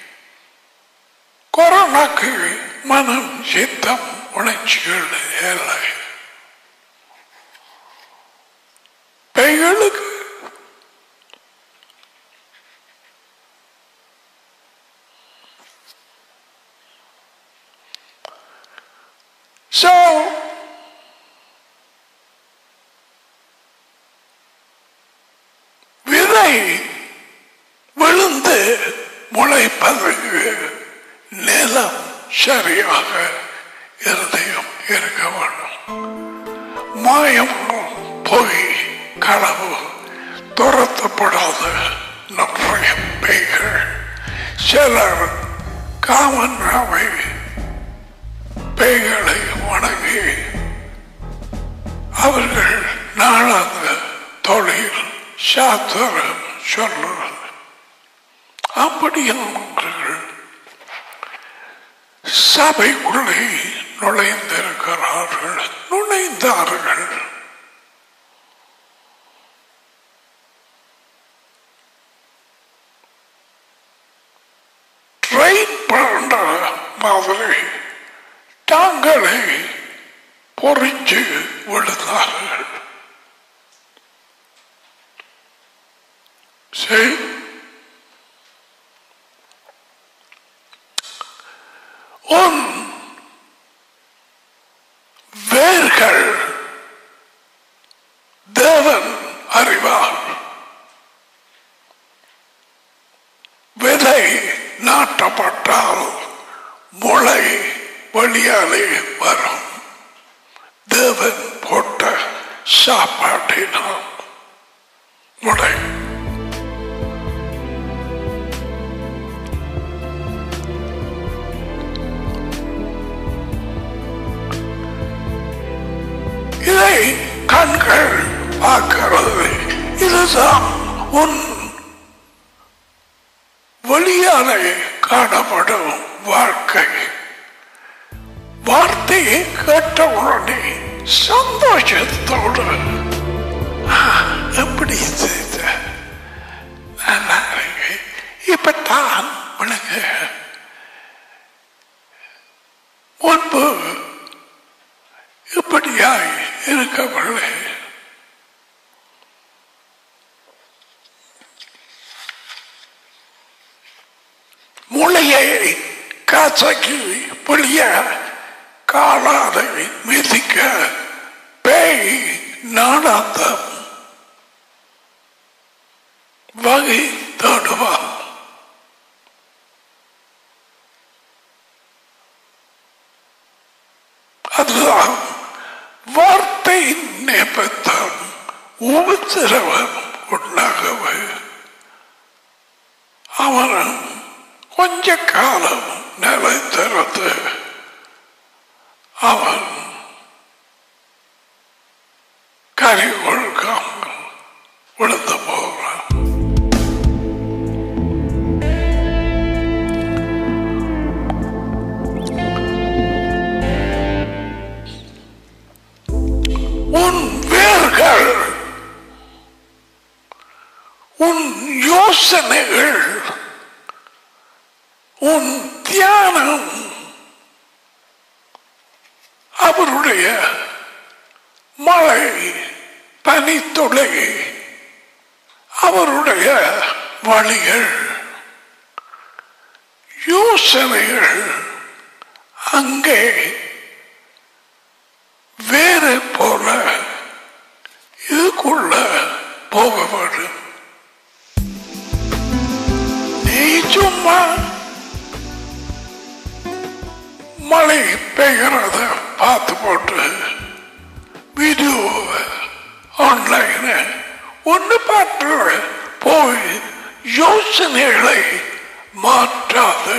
Speaker 1: கொரோனாக்கு மனம் சித்தம் உணர்ச்சிகள் இல்லை பெய்களுக்கு So, விதை விழுந்து முளைப்பதற்கு நிலம் சரியாக இருதயம் இருக்க வேண்டும் மாயம் பொய் களவு துரத்தப்படாத நிறைய பேய்கள் சிலர் காமன்றாவை பேய்களை வணங்கி அவர்கள் நாளாத தொழில் சாத்திரம் சொல்லுவது அப்படியானவர்கள் சபைக்குள்ளே நுழைந்திருக்கிறார்கள் நுழைந்தார்கள் ட்ரெயின் பண்ற மாதிரி தாங்களே பொறிஞ்சு விழுந்தார்கள் சரி உன் வேர்கள் வழியாலே வரும் தேவன் போட்ட சாப்பாட்டினால் முடை இதை கண்கள் பார்க்கிறது இதுதான் உன் வெளியாலே காணப்படும் வாழ்க்கை வார்த்தையை கேட்ட உடனே சந்தோஷத்தோடு "ஆ, எப்படி செய்த நல்லா இருக்கு இப்பத்தான் உனக்கு முன்பு இப்படியாய் இருக்கவில்லை முளையை காசக்கி புளிய காலாதை மிதிக்க பேய் நாடாந்தம் வகை தேடுவான் அதுதான் வார்த்தையின் நேபத்தம் உபத்திரவம் உண்டாகவே அவனும் கொஞ்ச காலம் நிலைத்திருந்து அவன் கறி கொள்காமல் விழுந்து போகிறான் உன் வேர்கள் உன் யோசனைகள் உன் தியானம் அவருடைய மழை பனித்துளை அவருடைய வழிகள் யோசனைகள் அங்கே வேற போல இதுக்குள்ள போக வேண்டும் நீ சும்மா மழை பெய்கிறத பார்த்து போட்டு வீடியோ ஆன்லைன் ஒன்று பார்த்து போய் யோசனைகளை மாற்றாது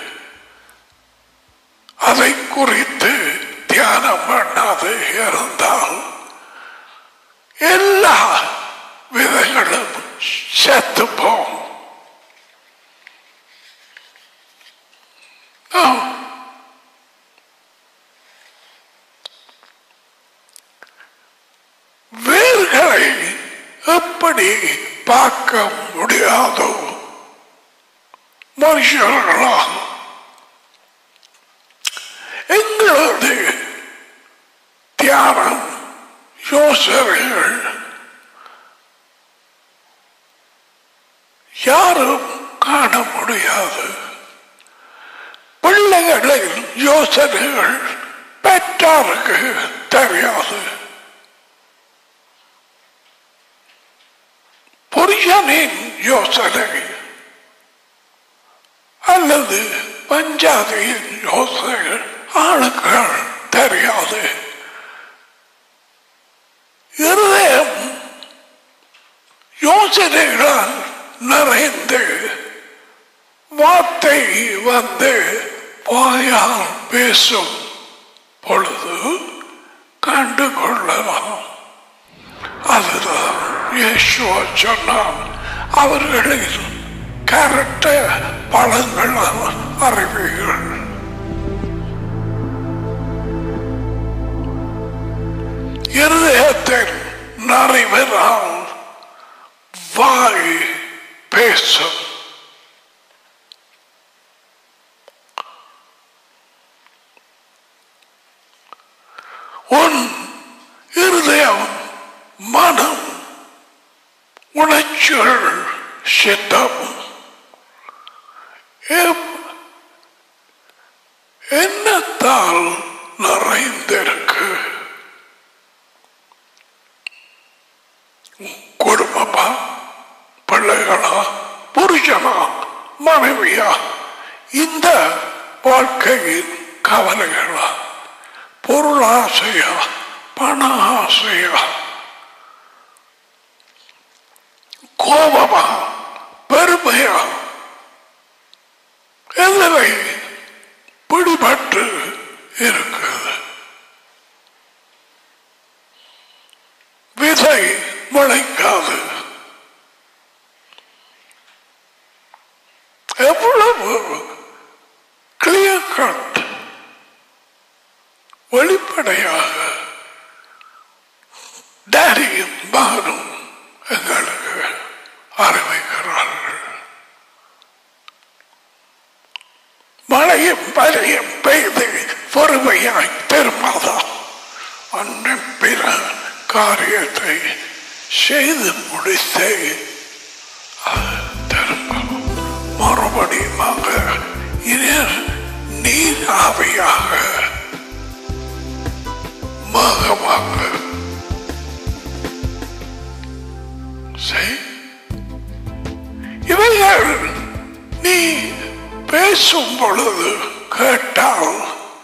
Speaker 1: அதை குறித்து தியானம் பண்ணாது இருந்தால் எல்லா விதைகளும் செத்து போகும் ஆம். வேர்களை எப்படி பார்க்க முடியாதோ மனுஷர்களால் எங்களது தியானம் யோசனைகள் யாரும் காண முடியாது பிள்ளைகளின் யோசனைகள் பெற்றாருக்கு தெரியாது புருஷனின் யோசனை அல்லது பஞ்சாதியின் யோசனைகள் ஆளுக்கள் தெரியாது இருதயம் யோசனைகளால் நிறைந்து வார்த்தை வந்து வாயால் பேசும் பொழுது கண்டு கொள்ளலாம் அதுதான் இயேசுவா சொன்னான் அவர்களின் கரட்ட பழங்கள் அறிவீர்கள் இருதயத்தின் நிறைவேறால் வாய் பேசும் உன் இருதயம் மனம் உணர்ச்சிகள் சித்தம் எப்- எண்ணத்தால் நிறைந்திருக்கு குடும்பமா பிள்ளைகளா புருஷனா மனைவியா இந்த வாழ்க்கையின் கவலைகளா பொருள் ஆசையா பண ஆசையா கோபமா பெருமையா எதிரை பிடிபட்டு இருக்குது விதை முளைக்காது எவ்வளவு கிளியர் கட் வெளிப்படையாக டேடியும் மகனும் எங்களுக்கு அறிவிக்கிறார்கள் மழையும் பழையும் பெய்து பொறுமையாய் திரும்பாதான் அன்னை பிற காரியத்தை செய்து முடித்து அது திரும்ப மறுபடியுமாக இனியர் நீர் ஆவியாக மகமாக செய். இவைகள் நீ பேசும் பொழுது கேட்டால்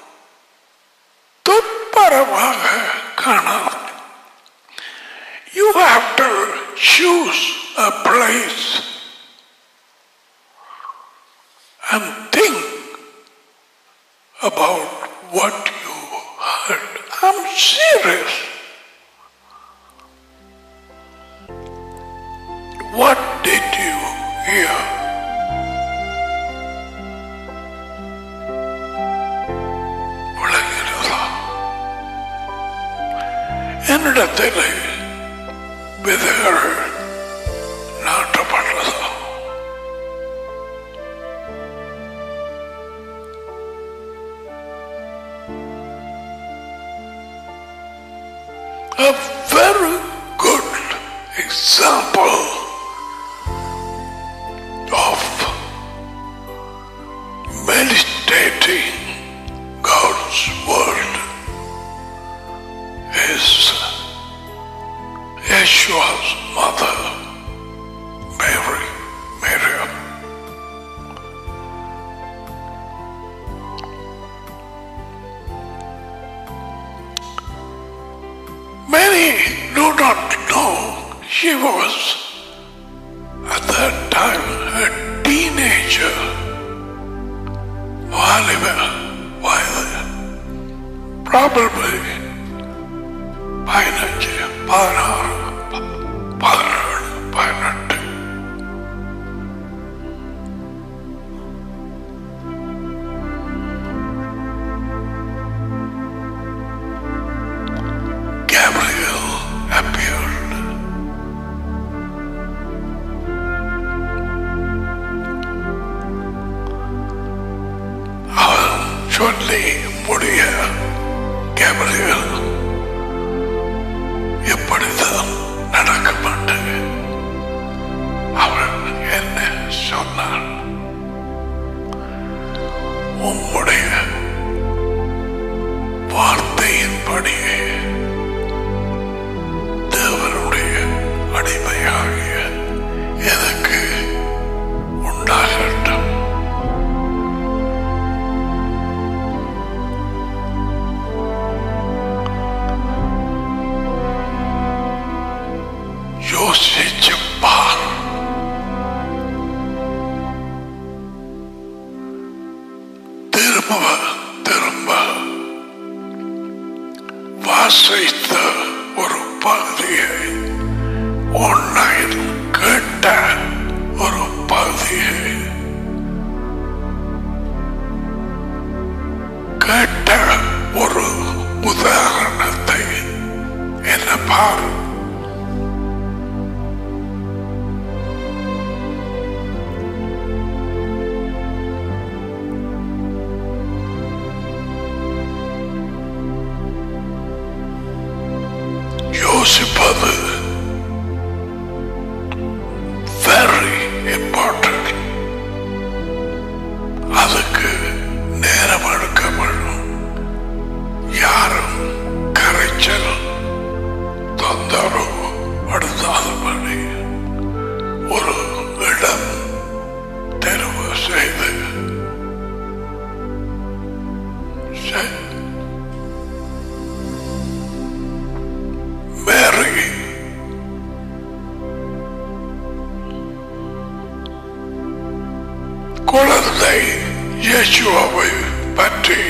Speaker 1: துப்பரமாக காணாது You have to choose a place and think about what you heard. I'm serious. What did you hear? விளங்குகிறதா என்னிடத்தில் விதைகள் நாட்டப்பட்டதா A very good example of meditating God's word is Yeshua's mother, Mary, Miriam. Many do not know she was at that time a teenager. வாலிப வயது probably பதினஞ்சு பதினாறு பதினேழு பதினெட்டு Gabriel appeared. அவன் சொல்லி முடிய கேப்ரியல் எப்படித்தான் நடக்க மாட்டேன் அவன் என்ன சொன்னான் உம்முடைய வார்த்தையின்படியே தேவனுடைய அடிமையாகிய எனக்கு உண்டாகட்டும் யோசிச்சு பார் திரும்ப திரும்ப வாசித்த ஒரு பகுதியை ஆன்லைன் கேட்ட ஒரு பகுதியை கேட்ட ஒரு உதாரணத்தை என்ன பார் யோசிப்பது very important அதுக்கு நேரம் எடுக்க வேண்டும் யாரும் கரைச்சல் தொந்தரவு படுத்தாதபடி ஒரு இடம் தெரிவு செய்து said, Mary, குழந்தை இயேசுவை பற்றி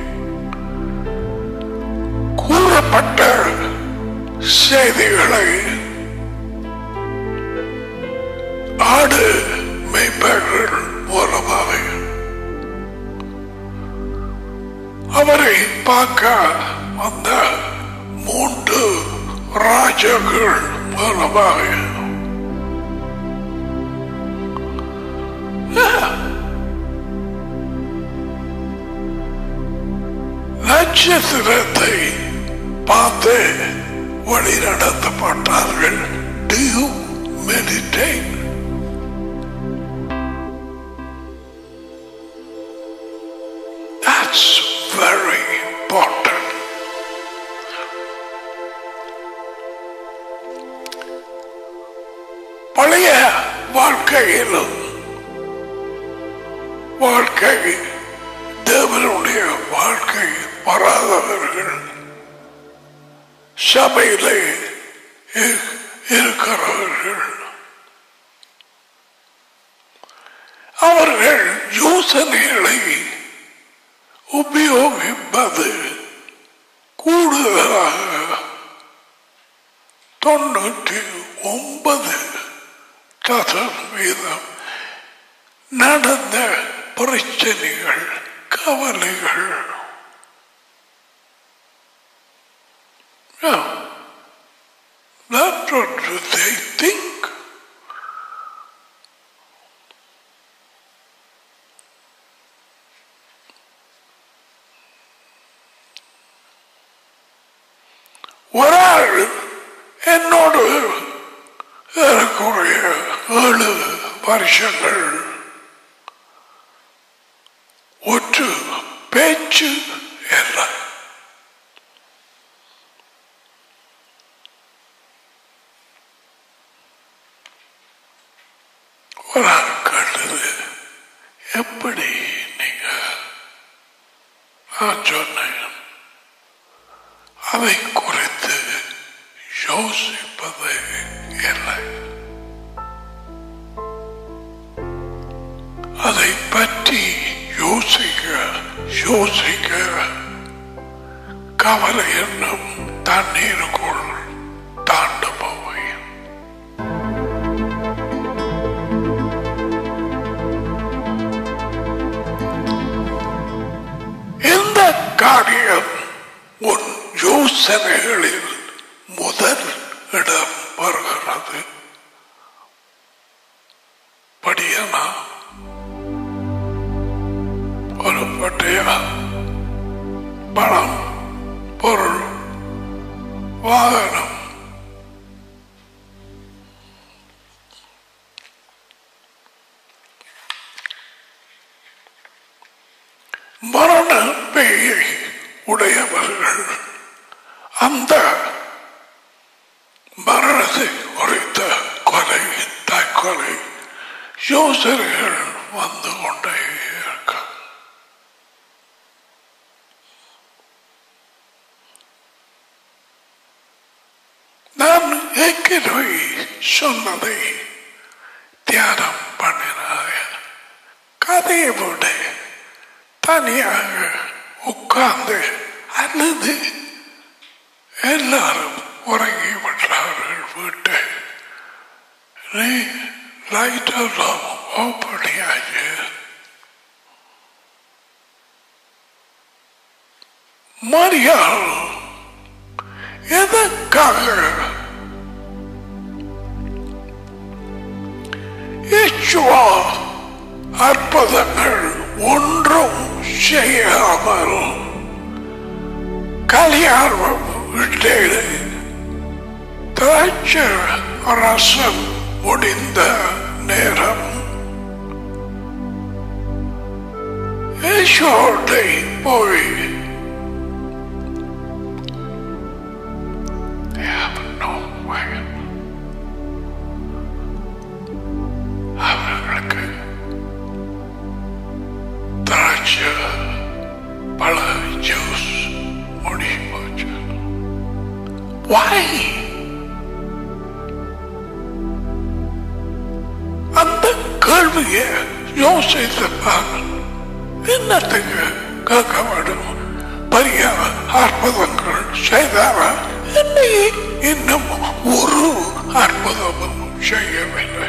Speaker 1: கூறப்பட்ட செய்திகளை ஆடு மெய்ப்பர்கள் மூலமாக அவரை பார்க்க வந்த மூன்று ராஜர்கள் மூலமாக நட்சத்திரத்தை பார்த்து வழி நடத்தப்பட்டார்கள் Do you meditate? That's very important. பழைய வாழ்க்கையிலும் வாழ்க்கை தேவனுடைய வாழ்க்கை வராதவர்கள் சபையிலே இ- இருக்கிறவர்கள் அவர்கள் யோசனைகளை உபயோகிப்பது கூடுதலாக தொண்ணூற்றி ஒன்பது சதவீதம் நடந்த பிரச்சனைகள் கவலைகள் Yeah. That's what they think. ஒரு ஆள் என்னோடு ஏறக்குறைய ஏழு வருஷங்கள் ஒற்று பேச்சு இல்லை ஒரு ஆள் கேட்டது எப்படி நீங்க நான் சொன்னேன் அதை குறித்து யோசிப்பது இல்லை அதை பற்றி யோசிக்க யோசிக்க கவலை என்னும் தண்ணீருக்குள் தாண்ட போவேன் இந்த காரியம் உன் யோசனைகளில் முதல் இடம் வருகிறது படியனா ஒரு பட்டையா பணம் பொருள் வாகனம் மரண பேயை உடையவர்கள் அந்த மரணத்தை குறித்த கொலை தற்கொலை யோசனைகள் வந்து கொண்டே இருக்க நான் ஏற்கனவே சொன்னதை தியானம் பண்ணினாங்க கதையை விட தனியாக உட்கார்ந்து அல்லது எல்லாரும் உறங்கி விட்டார்கள் வீட்டை நீ லைட்டெல்லாம் ஓப்பனியாச்சு மரியாள் எதற்காக இச்சுவா அற்புதங்கள் ஒன்றும் செய்யாமல் கல்யாணம் விட்டேன் திராட்சை ரசம் முடிந்த நேரம் ஈஸ்வரனை போய் They have no way. அவர்களுக்கு திராட்சை பழ ஜூஸ் முடிய போச்சு Why? அந்த கேள்வியை யோசித்து பாருங்கள் என்னத்துக்கு கேட்க வேண்டும் பெரிய அற்புதங்கள் செய்தாரா என்னை இன்னும் ஒரு அற்புதமும் செய்யவில்லை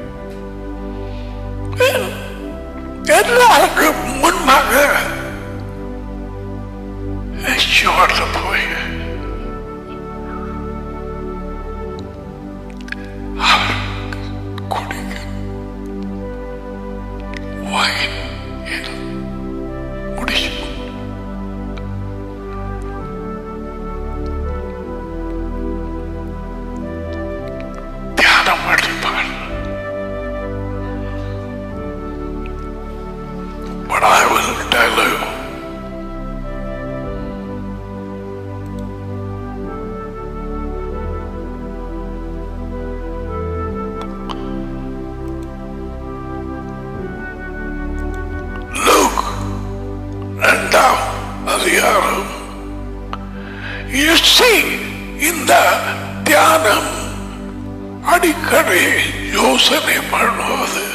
Speaker 1: ஏன்? எல்லாருக்கும் முன்பாக சோர்ந்து போய் அவர் குடிக்க wine in முடிச்சு தியானம் அடிப்பார் But I will tell you Luke இரண்டாம் அதிகாரம் You see, இந்த தியானம் அடிக்கடி யோசனை பண்ணுவது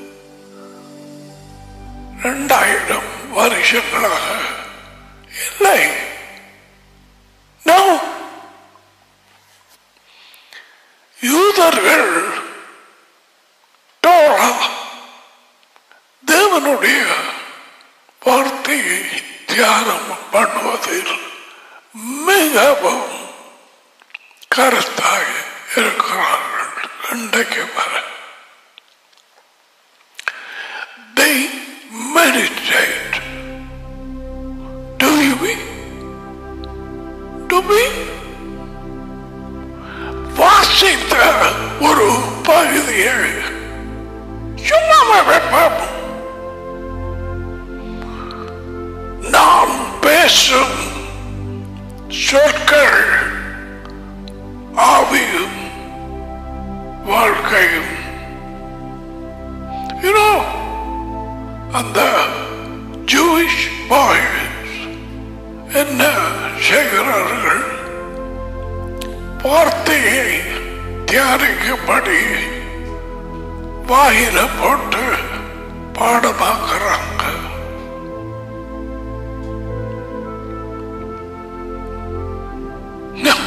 Speaker 1: இரண்டாயிரம் வருஷங்களாக இல்லை No. யூதர்கள் டோரா தேவனுடைய வார்த்தையை தியானம் பண்ணுவதில் மிகவும் கருத்தாக இருக்கிறார்கள் இன்றைக்கு வர They meditate. Do you? Do we? வாசித்த ஒரு பகுதியை சும்மா பார்ப்போம் நாம் பேசும் சொற்கள் ஆவியும் வாழ்க்கையும் You know, அந்த ஜூயிஷ் பாய்ஸ் என்ன செய்கிறார்கள் வார்த்தையை தியானிக்கும்படி வாயில போட்டு பாடமாக்குறாங்க No.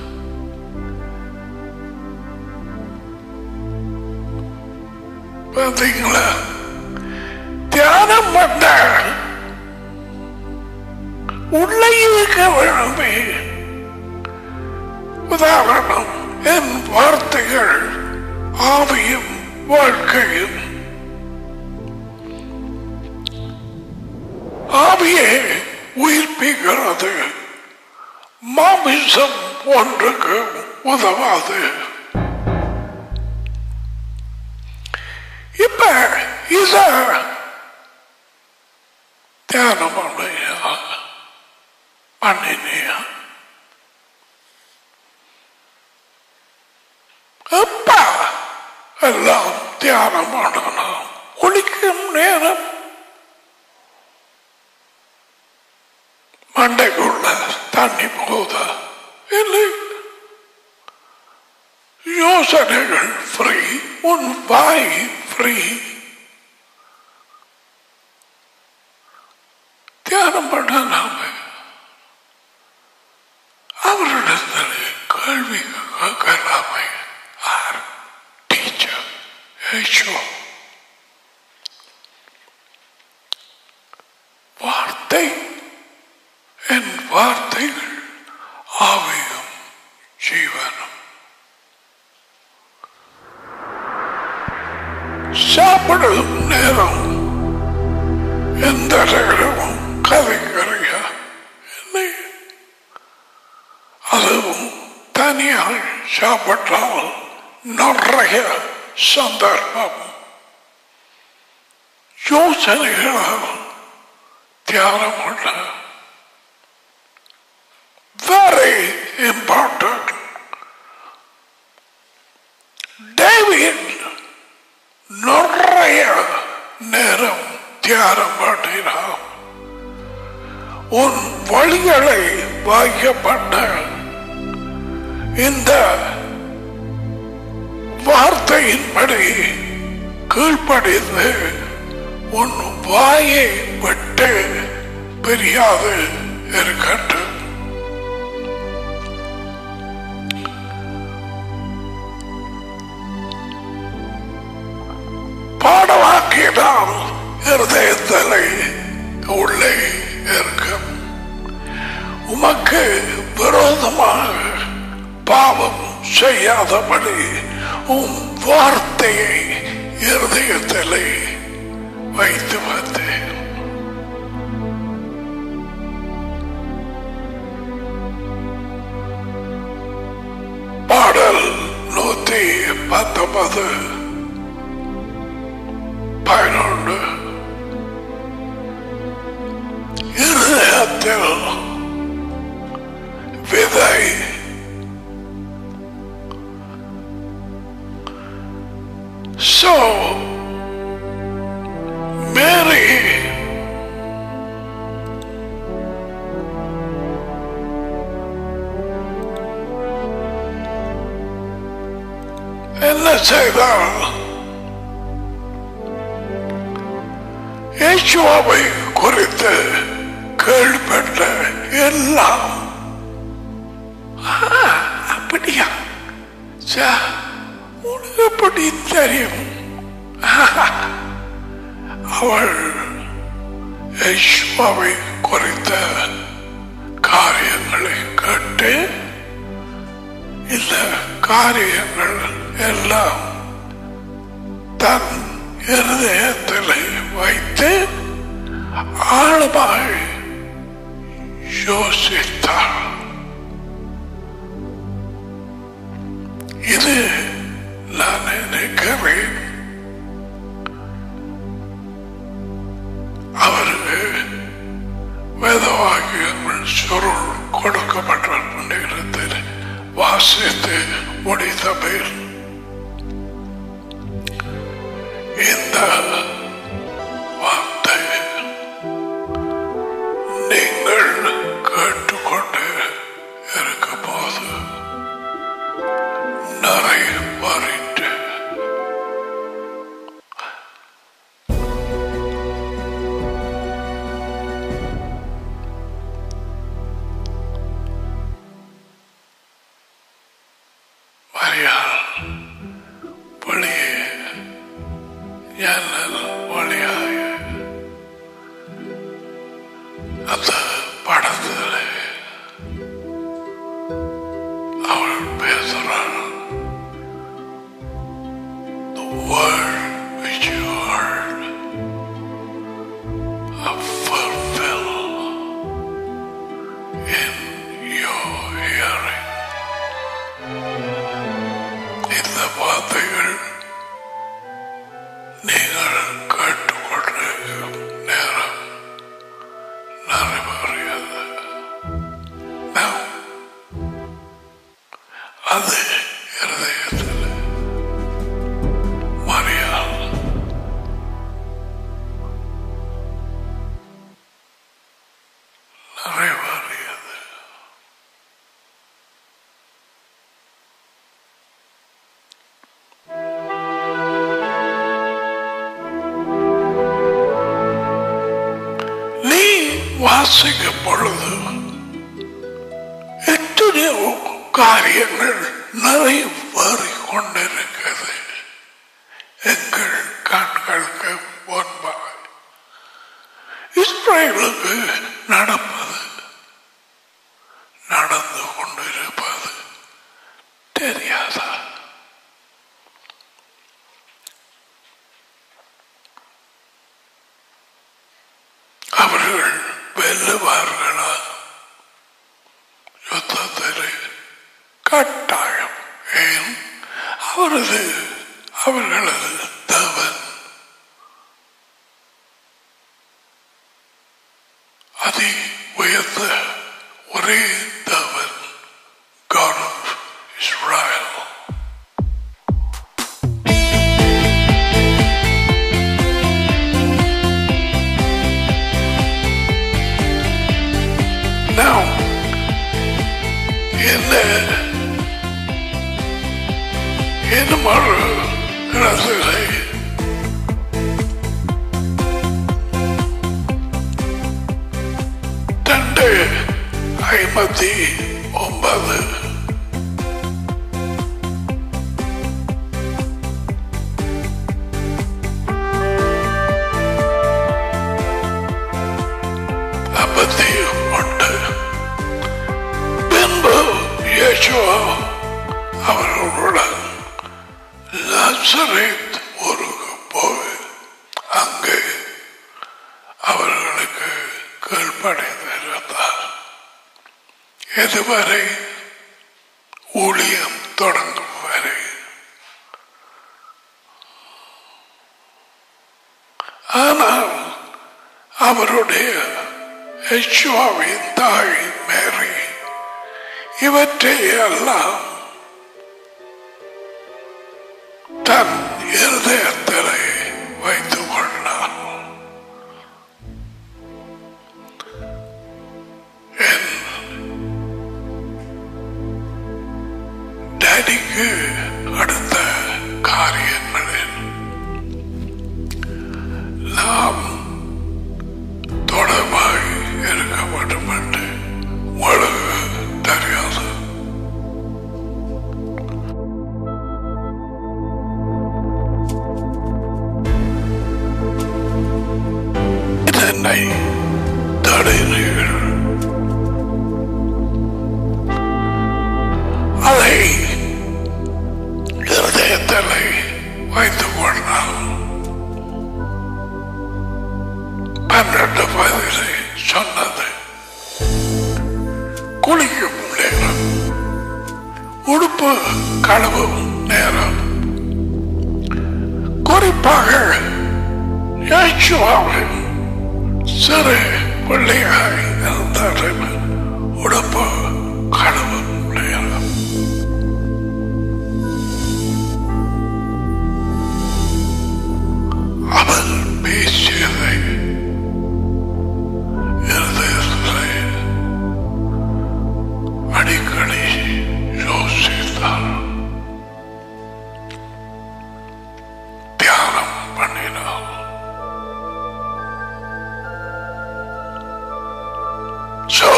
Speaker 1: பார்த்தீங்களா தியானம் பண்ண உள்ளே இருக்க வேணுமே உதாரணம் என் வார்த்தைகள் ஆவியும் வாழ்க்கையும் ஆவியே உயிர்ப்பிக்கிறது மாமிசம் ஒன்றுக்கு உதவாது இப்ப இத தியானம் பண்ணியா பண்ணினியா அப்பா எல்லாம் தியானம் பண்ணலாம் குளிக்கும் நேரம் மண்டைக்குள்ள தண்ணி போகுதா இல்லை யோசனைகள் ஃப்ரீ உன் வாய் ஃப்ரீ தியானம் பண்ண நாம அவரிடத்தில் கேள்வி கேட்கலாமே ஆர் டீச்சர் ஏச்சோ வார்த்தை என் வார்த்தைகள் ஆவியும் ஜீவனும் சாப்பிடும் நேரம் எந்த நேரமும் கதைக்கறியா இல்லை அதுவும் தனியால் சாப்பிட்டால் நிறைய சந்தர்ப்பம் யோசனைகளால் தியானம் உள்ள very important. David நிறைய நேரம் தியானம் பண்ணினான் உன் வழிகளை வாய்க்கப்பட்ட இந்த வார்த்தையின்படி கீழ்ப்படிந்து உன் வாயை விட்டு பிரியாது இருக்கட்டும் பாடவாக்கினால் இருதயத்தலை உள்ளே இருக்கும் உமக்கு விரோதமாக பாவம் செய்யாதபடி உம் வார்த்தையை இருதயத்திலே வைத்து வந்தேன் பாடல் நூத்தி பத்தொன்பது பதினொன்று இருதயத்தில் விதை So, Mary என்ன செய்தால் இயேசுவை குறித்து கேள்விப்பட்ட எல்லாம் "ஆ, அப்படியா சா, உனக்கு எப்படி தெரியும் அவள் யேசுவை குறித்த காரியங்களை கேட்டு இந்த காரியங்கள் எல்லாம் தன் இருதயத்தில் வைத்து ஆழமாக யோசித்தாள் இது நான் நினைக்கிறேன் அவருக்கு வேதவாக்கியங்கள் சுருள் கொடுக்கப்பட்ட நேரத்தில் வாசித்து முடித்த பேர் இந்த வார்த்தை நீங்கள் கேட்டுக்கொண்டு இருக்கும் போது நிறைய மாறிட்டு மரியாள் வெளியே ஜன்னல் வழியாக அந்த படத்தில் அவள் பேசுறாள் The word which you heard are fulfilled in your hearing. இந்த வார்த்தைகள் நீங்கள் கேட்டுக்கொண்டிருக்கும் நேரம் நிறைவேறியது Now, அது இருதயத்தில் மரியாள் நிறைவேறியது நீ வாசிக்கும் பொழுது எத்தனையோ காரியங்கள் நிறைவேறி கொண்டிருக்கிறது எங்கள் கண்களுக்கு முன்பாக இஸ்ரேலுக்கு நடப்பது நடந்து கொண்டிருப்பது தெரியாதா அவர்கள் வெல்லுவார்களா யுத்தத்திலே கட்டாயம் ஏன் அவரது அவர்களது தேவன் அதி உயர்ந்த ஒரே தேவன் God of Israel என்ன இன்னும் ஒரு இடத்திலே ரெண்டு ஐம்பத்தி ஒன்பது ஐம்பத்தி ஒன்று பின்பு இயேசுவா அவர்களுடன் லாசரேத் ஊருக்கு போய் அங்கே அவர்களுக்கு கீழ்ப்படைந்திருந்தார் இதுவரை ஊழியம் தொடங்கும் வரை ஆனால் அவருடைய யெஷுவாவின் தாய் மேரி இவற்றை எல்லாம் தன் இருதயத்திலே வைத்துக் கொண்டார் என் டேடிக்கு அடுத்த காரியங்களில் நாம் தொடர்பாய் இருக்க வேண்டும் என்று உங்களுக்கு தெரியாது என்னை தடைகிறீர்கள் அதை இருதயத்தில் வைத்துக் கொண்டால் பன்னெண்டு வயதிலே சொன்னது குளிக்கும் நேரம் உடுப்பு கழுவும் நேரம் குறிப்பாக இயேசுவாவின் சிறு பிள்ளையாய் இருந்தார் உடுப்பு கழுவும் நேரம் அவர் பேசியதை இருதயத்திலே அடிக்கடி யோசித்தார் தியானம் பண்ணினார் So,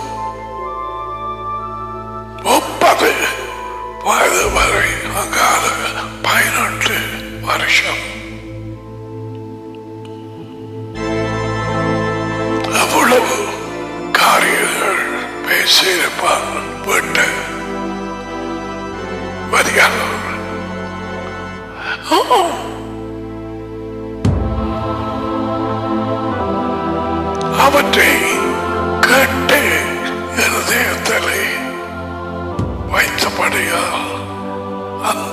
Speaker 1: முப்பது வயது வரை அங்கால பதினெட்டு வருஷம் அவ்வளவு காரியங்கள் பேசியிருப்பார் விட்டு வருகிறார் அவற்றை கேட்டு இருதயத்திலே வைத்தபடியால் அந்த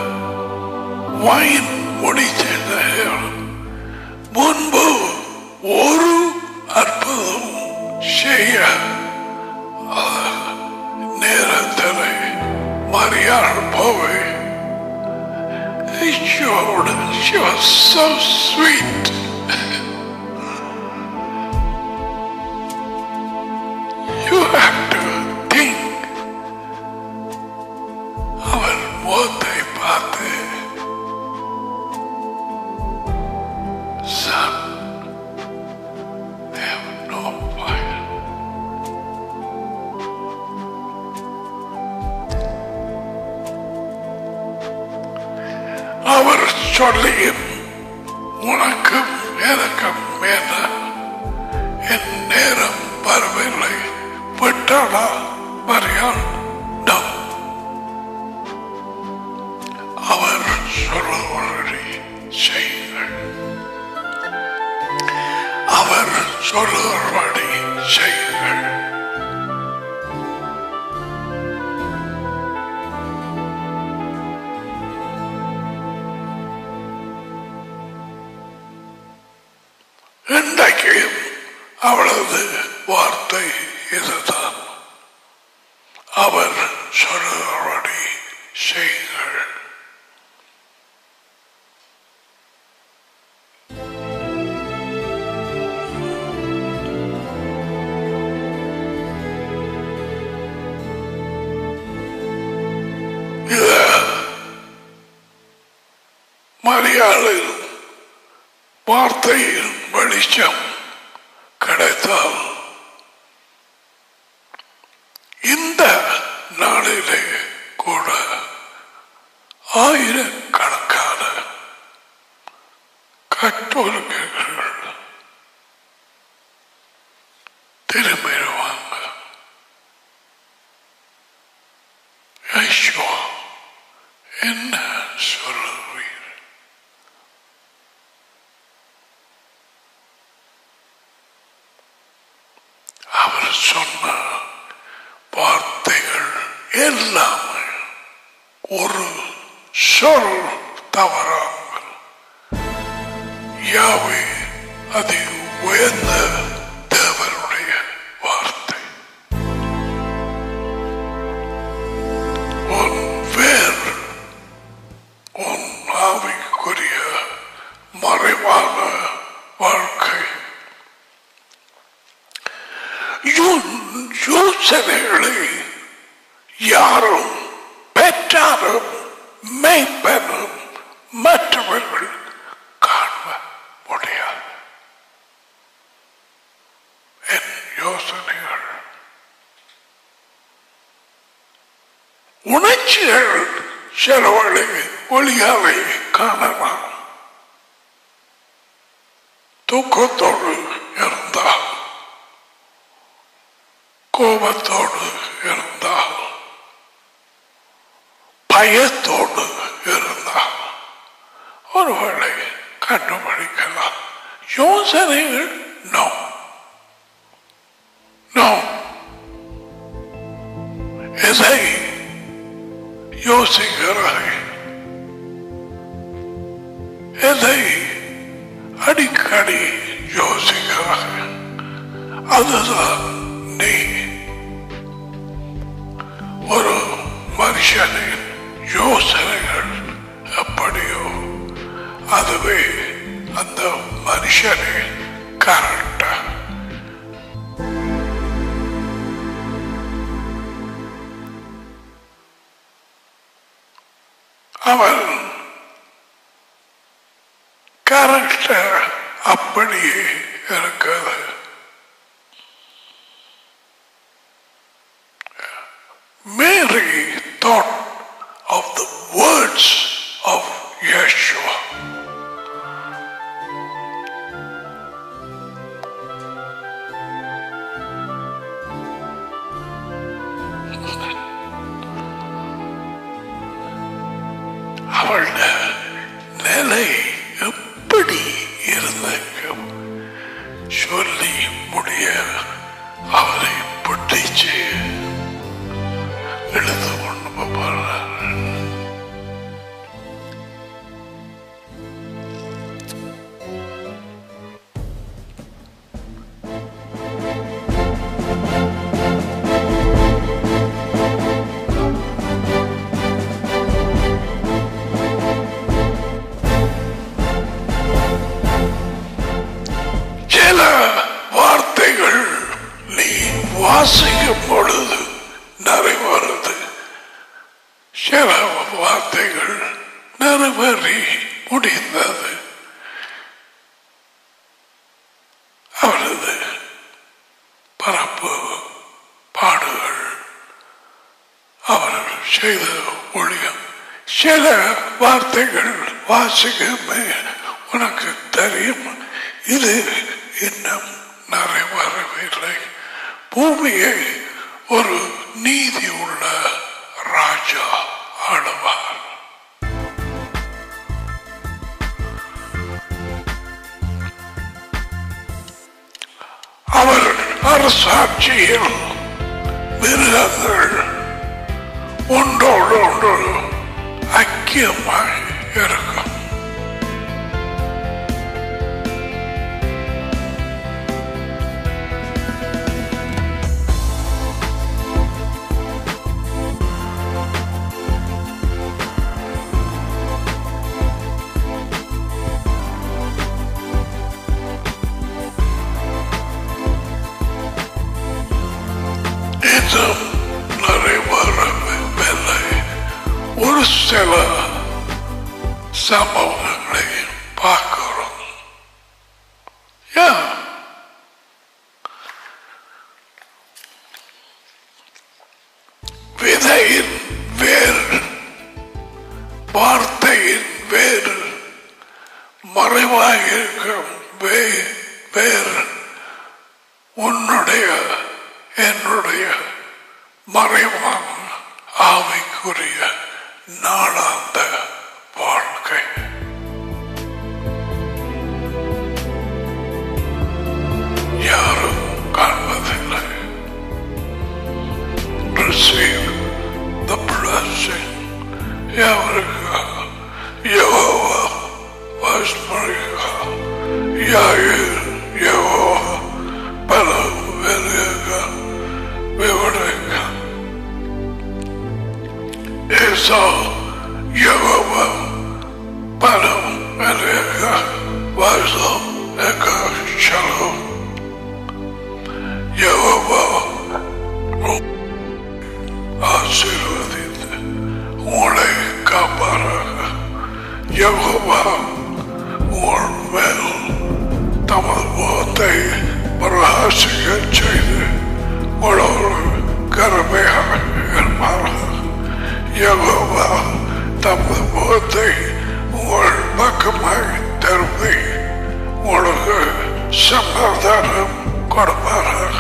Speaker 1: வைன் முடித்த நேரம் முன்பு ஒரு அற்புதம் செய்ய நேரத்தில் மரியாள் போவே Jordan, she was so sweet. You have to think. அவன் முகத்தை பார்த்து son, they have no fire. அவர் சொல்லியும் உனக்கும் எனக்கும் மேல என் நேரம் வரவில்லை விட்டாளா மரியாள் நம் அவர் சொல்லுவதை செய்யுங்கள் அவர் சொல்லுவதை செய்யுங்கள் இன்றைக்கு அவளது வார்த்தை இதுதான் அவர் சொல்லுவதை செய்யுங்கள் மரியாதையில் வார்த்தையின் வெளிச்சம் கிடைத்தால் இந்த நாளிலே கூட ஆயிரக்கணக்கான கற்றோர்கள் திரும்பிடுவாங்க ஐயோ என்ன சொல்லுவீர் அவர் சொன்ன வார்த்தைகள் எல்லாமே ஒரு சொல் தவறாமல் யாவே அது உயர்ந்த தேவனுடைய வார்த்தை உன் வேர் உன் ஆவிக்குரிய மறைவான வாழ்க்கை யோ- யோசனைகளை யாரும் பெற்றாரும் மெய்ப்பெறும் மற்றவர்கள் காண முடியாது என் யோசனைகள் உணர்ச்சிகள் சிலவழி ஒளியாவை காணலாம் தூக்கத்தோடு இருந்தால் கோபத்தோடு இருந்தால் பயத்தோடு இருந்தால் ஒருவேளை கண்டுபிடிக்கலாம் யோசனைகள் நோ நோ எதை யோசிக்கிறாய் எதை அடிக்கடி யோசிக்கிறாய் அதுதான் நீ ஒரு மனுஷனின் யோசனைகள் எப்படியோ அதுவே அந்த மனுஷனின் கரெக்டா அவன் கரெக்டர் அப்படியே இருக்கிறது Mary thought of the words of Yeshua. அவளுடைய நிலை எப்படி இருந்திருக்கும் சொல்லி முடிய அவரை பிடிச்சு எடுத்து கொண்டு போறார் சில வார்த்தைகள் நீ வாசிக்கும் பொழுது நிறைவேறுது சில வார்த்தைகள் நிறைவேறி முடிந்தது அவரது பரப்பு பாடுகள் அவர் செய்த ஒழியம் சில வார்த்தைகள் வாசிக்கமே உனக்கு தெரியும் இது இன்னும் நிறைவேறவில்லை பூமியை ஒரு நீதி உள்ள ராஜா ஆளுவார் அவர் அரசாட்சியில் மிருகங்கள் ஒன்றோடு ஒன்று ஐக்கியமாய் இருக்கும் இன்னும் நிறைவேறவில்லை ஒரு சில சம்பவங்கள் விதையின் வேர் வார்த்தையின் வேர் மறைவாக இருக்கும் வே வேர் உன்னுடைய என்னுடைய மறைவான ஆவிக்குரிய நாளாந்த வாழ்க்கை யாரும் காண்பதில்லை receive the blessing யாவருக்கு Jehovah வாஸ்மரிகா யாயிர் Jehovah பல வேலையாக விவரங்க ஏசா யெகோவா பல வேலையாக வாசம் எங்க ஷலோம் யெகோவா ஆசீர்வதித்து உங்களை காப்பாராக யெகோவா உங்கள் மேல் தமது முகத்தை பிரகாசிக்க செய்து உங்களோடு கருமையாக இருப்பாராக யெகோவா தமது முகத்தை உங்கள் பக்கமாய் திரும்பி உங்களுக்கு சமாதானம் கொடுப்பாராக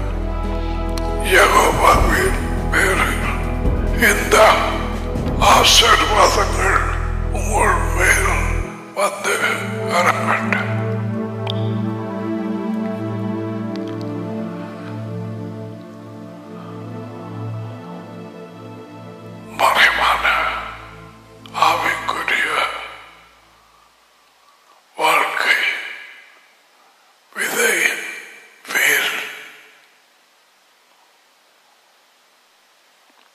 Speaker 1: யகோவாவின் பேரில் இந்த ஆசீர்வாதங்கள் உங்கள் மேல் வந்து வரப்பட்டது மறைமான ஆவிக்குரிய வாழ்க்கை விதையின் வேர்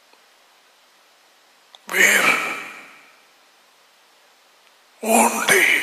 Speaker 1: வேர் ஊண்டி